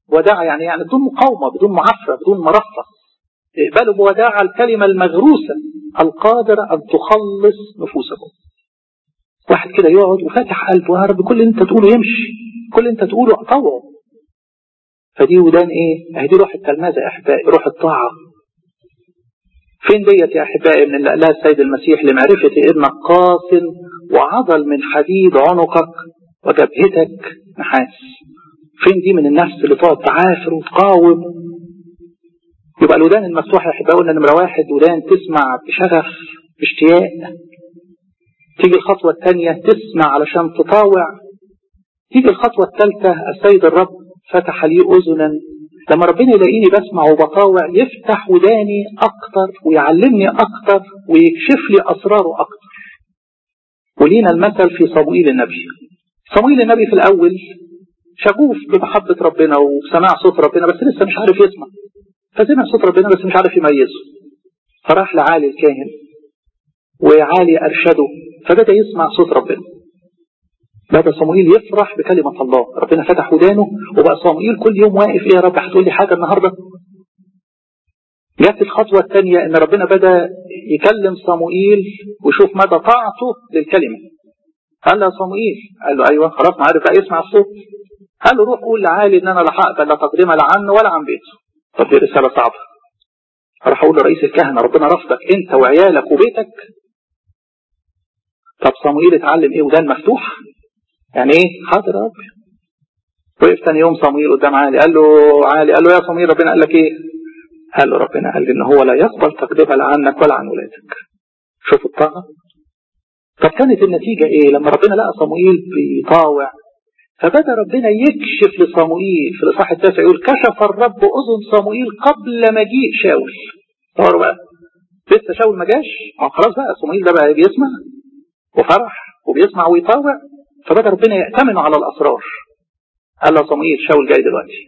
وداعة يعني يعني بدون مقاومة بدون معفرة بدون مرفة اقبلوا بوداعة الكلمة المغروسة القادرة أن تخلص نفوسكم واحد كده يقعد وفاتح قلبه يا رب كل اللي انت تقوله يمشي كل اللي انت تقوله اطوعه فدي ودان ايه؟ اهي دي روح التلمذة يا احبائي روح الطاعة فين ديت يا احبائي من اللي قالها السيد المسيح لمعرفة انك قاس وعضل من حديد عنقك وجبهتك نحاس فين دي من النفس اللي تقعد تعافر وتقاوم يبقى الودان المفتوحة يا احبائي قلنا نمرة واحد ودان تسمع بشغف باشتياق تيجي الخطوة الثانية تسمع علشان تطاوع تيجي الخطوة الثالثة السيد الرب فتح لي أذنا لما ربنا يلاقيني بسمع وبطاوع يفتح وداني أكتر ويعلمني أكتر ويكشف لي أسراره أكتر ولينا المثل في صموئيل النبي صموئيل النبي في الأول شغوف بمحبة ربنا وسماع صوت ربنا بس لسه مش عارف يسمع فسمع صوت ربنا بس مش عارف يميزه فراح لعالي الكاهن وعالي أرشده فبدأ يسمع صوت ربنا بدأ صموئيل يفرح بكلمة الله ربنا فتح ودانه وبقى صموئيل كل يوم واقف ايه يا رب هتقول لي حاجة النهاردة جت الخطوة الثانية ان ربنا بدأ يكلم صموئيل ويشوف مدى طاعته للكلمة قال له يا صموئيل قال له ايوه خلاص ما عارف بقى يسمع الصوت قال له روح قول لعالي ان انا لا هقبل لا تقديم لا عنه ولا عن بيته طب دي رسالة صعبة راح اقول لرئيس الكهنة ربنا رفضك انت وعيالك وبيتك طب صموئيل اتعلم ايه ودان مفتوح يعني ايه حاضر يا رب وقف ثاني يوم صموئيل قدام عالي قال له عالي قال له يا صموئيل ربنا قال لك ايه قال له ربنا قال لي ان هو لا يقبل تقديمها لا عنك ولا عن ولادك شوف الطاقة طب كانت النتيجة ايه لما ربنا لقى صموئيل بيطاوع فبدأ ربنا يكشف لصموئيل في الإصحاح التاسع يقول كشف الرب أذن صموئيل قبل مجيء شاول تصوروا بقى لسه شاول ما جاش خلاص بقى صموئيل ده بقى بيسمع وفرح وبيسمع ويطاوع فبدأ ربنا يأتمن على الأسرار قال له صموئيل شاول جاي دلوقتي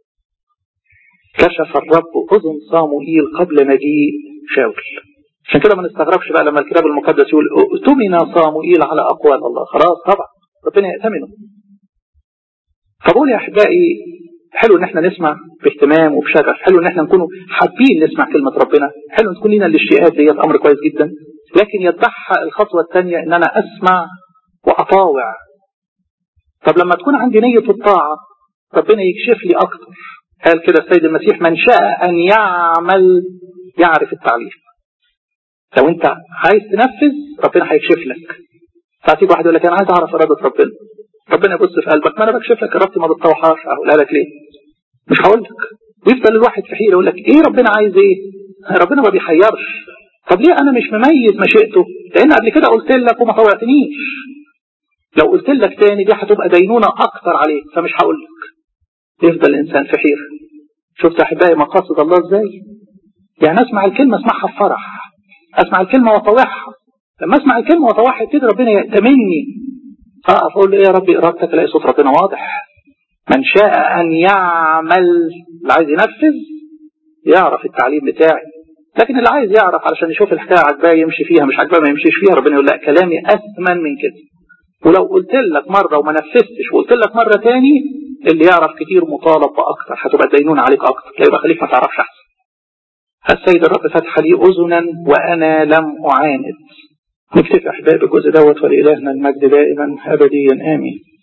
كشف الرب أذن صموئيل قبل مجيء شاول عشان كده ما نستغربش بقى لما الكتاب المقدس يقول اؤتمن صموئيل على أقوال الله خلاص طبعا ربنا يأتمنه فبقول يا أحبائي حلو ان احنا نسمع باهتمام وبشغف حلو ان احنا نكون حابين نسمع كلمة ربنا حلو ان تكون لنا الاشتياقات ديت امر كويس جدا لكن يتبعها الخطوة الثانية ان انا اسمع واطاوع طب لما تكون عندي نية الطاعة ربنا يكشف لي اكتر قال كده السيد المسيح من شاء ان يعمل يعرف التعليم لو انت عايز تنفذ ربنا هيكشف لك ساعتين واحد يقول لك انا عايز اعرف ارادة ربنا ربنا يبص في قلبك ما انا بكشف لك ارادتي ما بتطوحهاش اقولها لك ليه مش هقول لك ويفضل الواحد في حيره يقول لك ايه ربنا عايز ايه ربنا ما بيحيرش طب ليه انا مش مميز مشيئته لان قبل كده قلت لك وما طوعتنيش لو قلت لك تاني دي هتبقى دينونة اكتر عليك فمش هقول لك يفضل الانسان في حيره شفت احبائي مقاصد الله ازاي يعني اسمع الكلمة اسمعها بفرح اسمع الكلمة واطوعها لما اسمع الكلمة واطوعها يبتدي ربنا يأتمني اقف اقول له ايه يا ربي ارادتك الاقي صوت ربنا واضح من شاء ان يعمل اللي عايز ينفذ يعرف التعليم بتاعي لكن اللي عايز يعرف علشان يشوف الحكايه عجباه يمشي فيها مش عجباه ما يمشيش فيها ربنا يقول لا كلامي اثمن من كده ولو قلت لك مره وما نفذتش وقلت لك مره تاني اللي يعرف كتير مطالب باكتر هتبقى الدينون عليك اكتر لا يبقى خليك ما تعرفش احسن السيد الرب فتح لي اذنا وانا لم اعاند نكتفي احبائي بالجزء دوت ولالهنا المجد دائما ابديا امين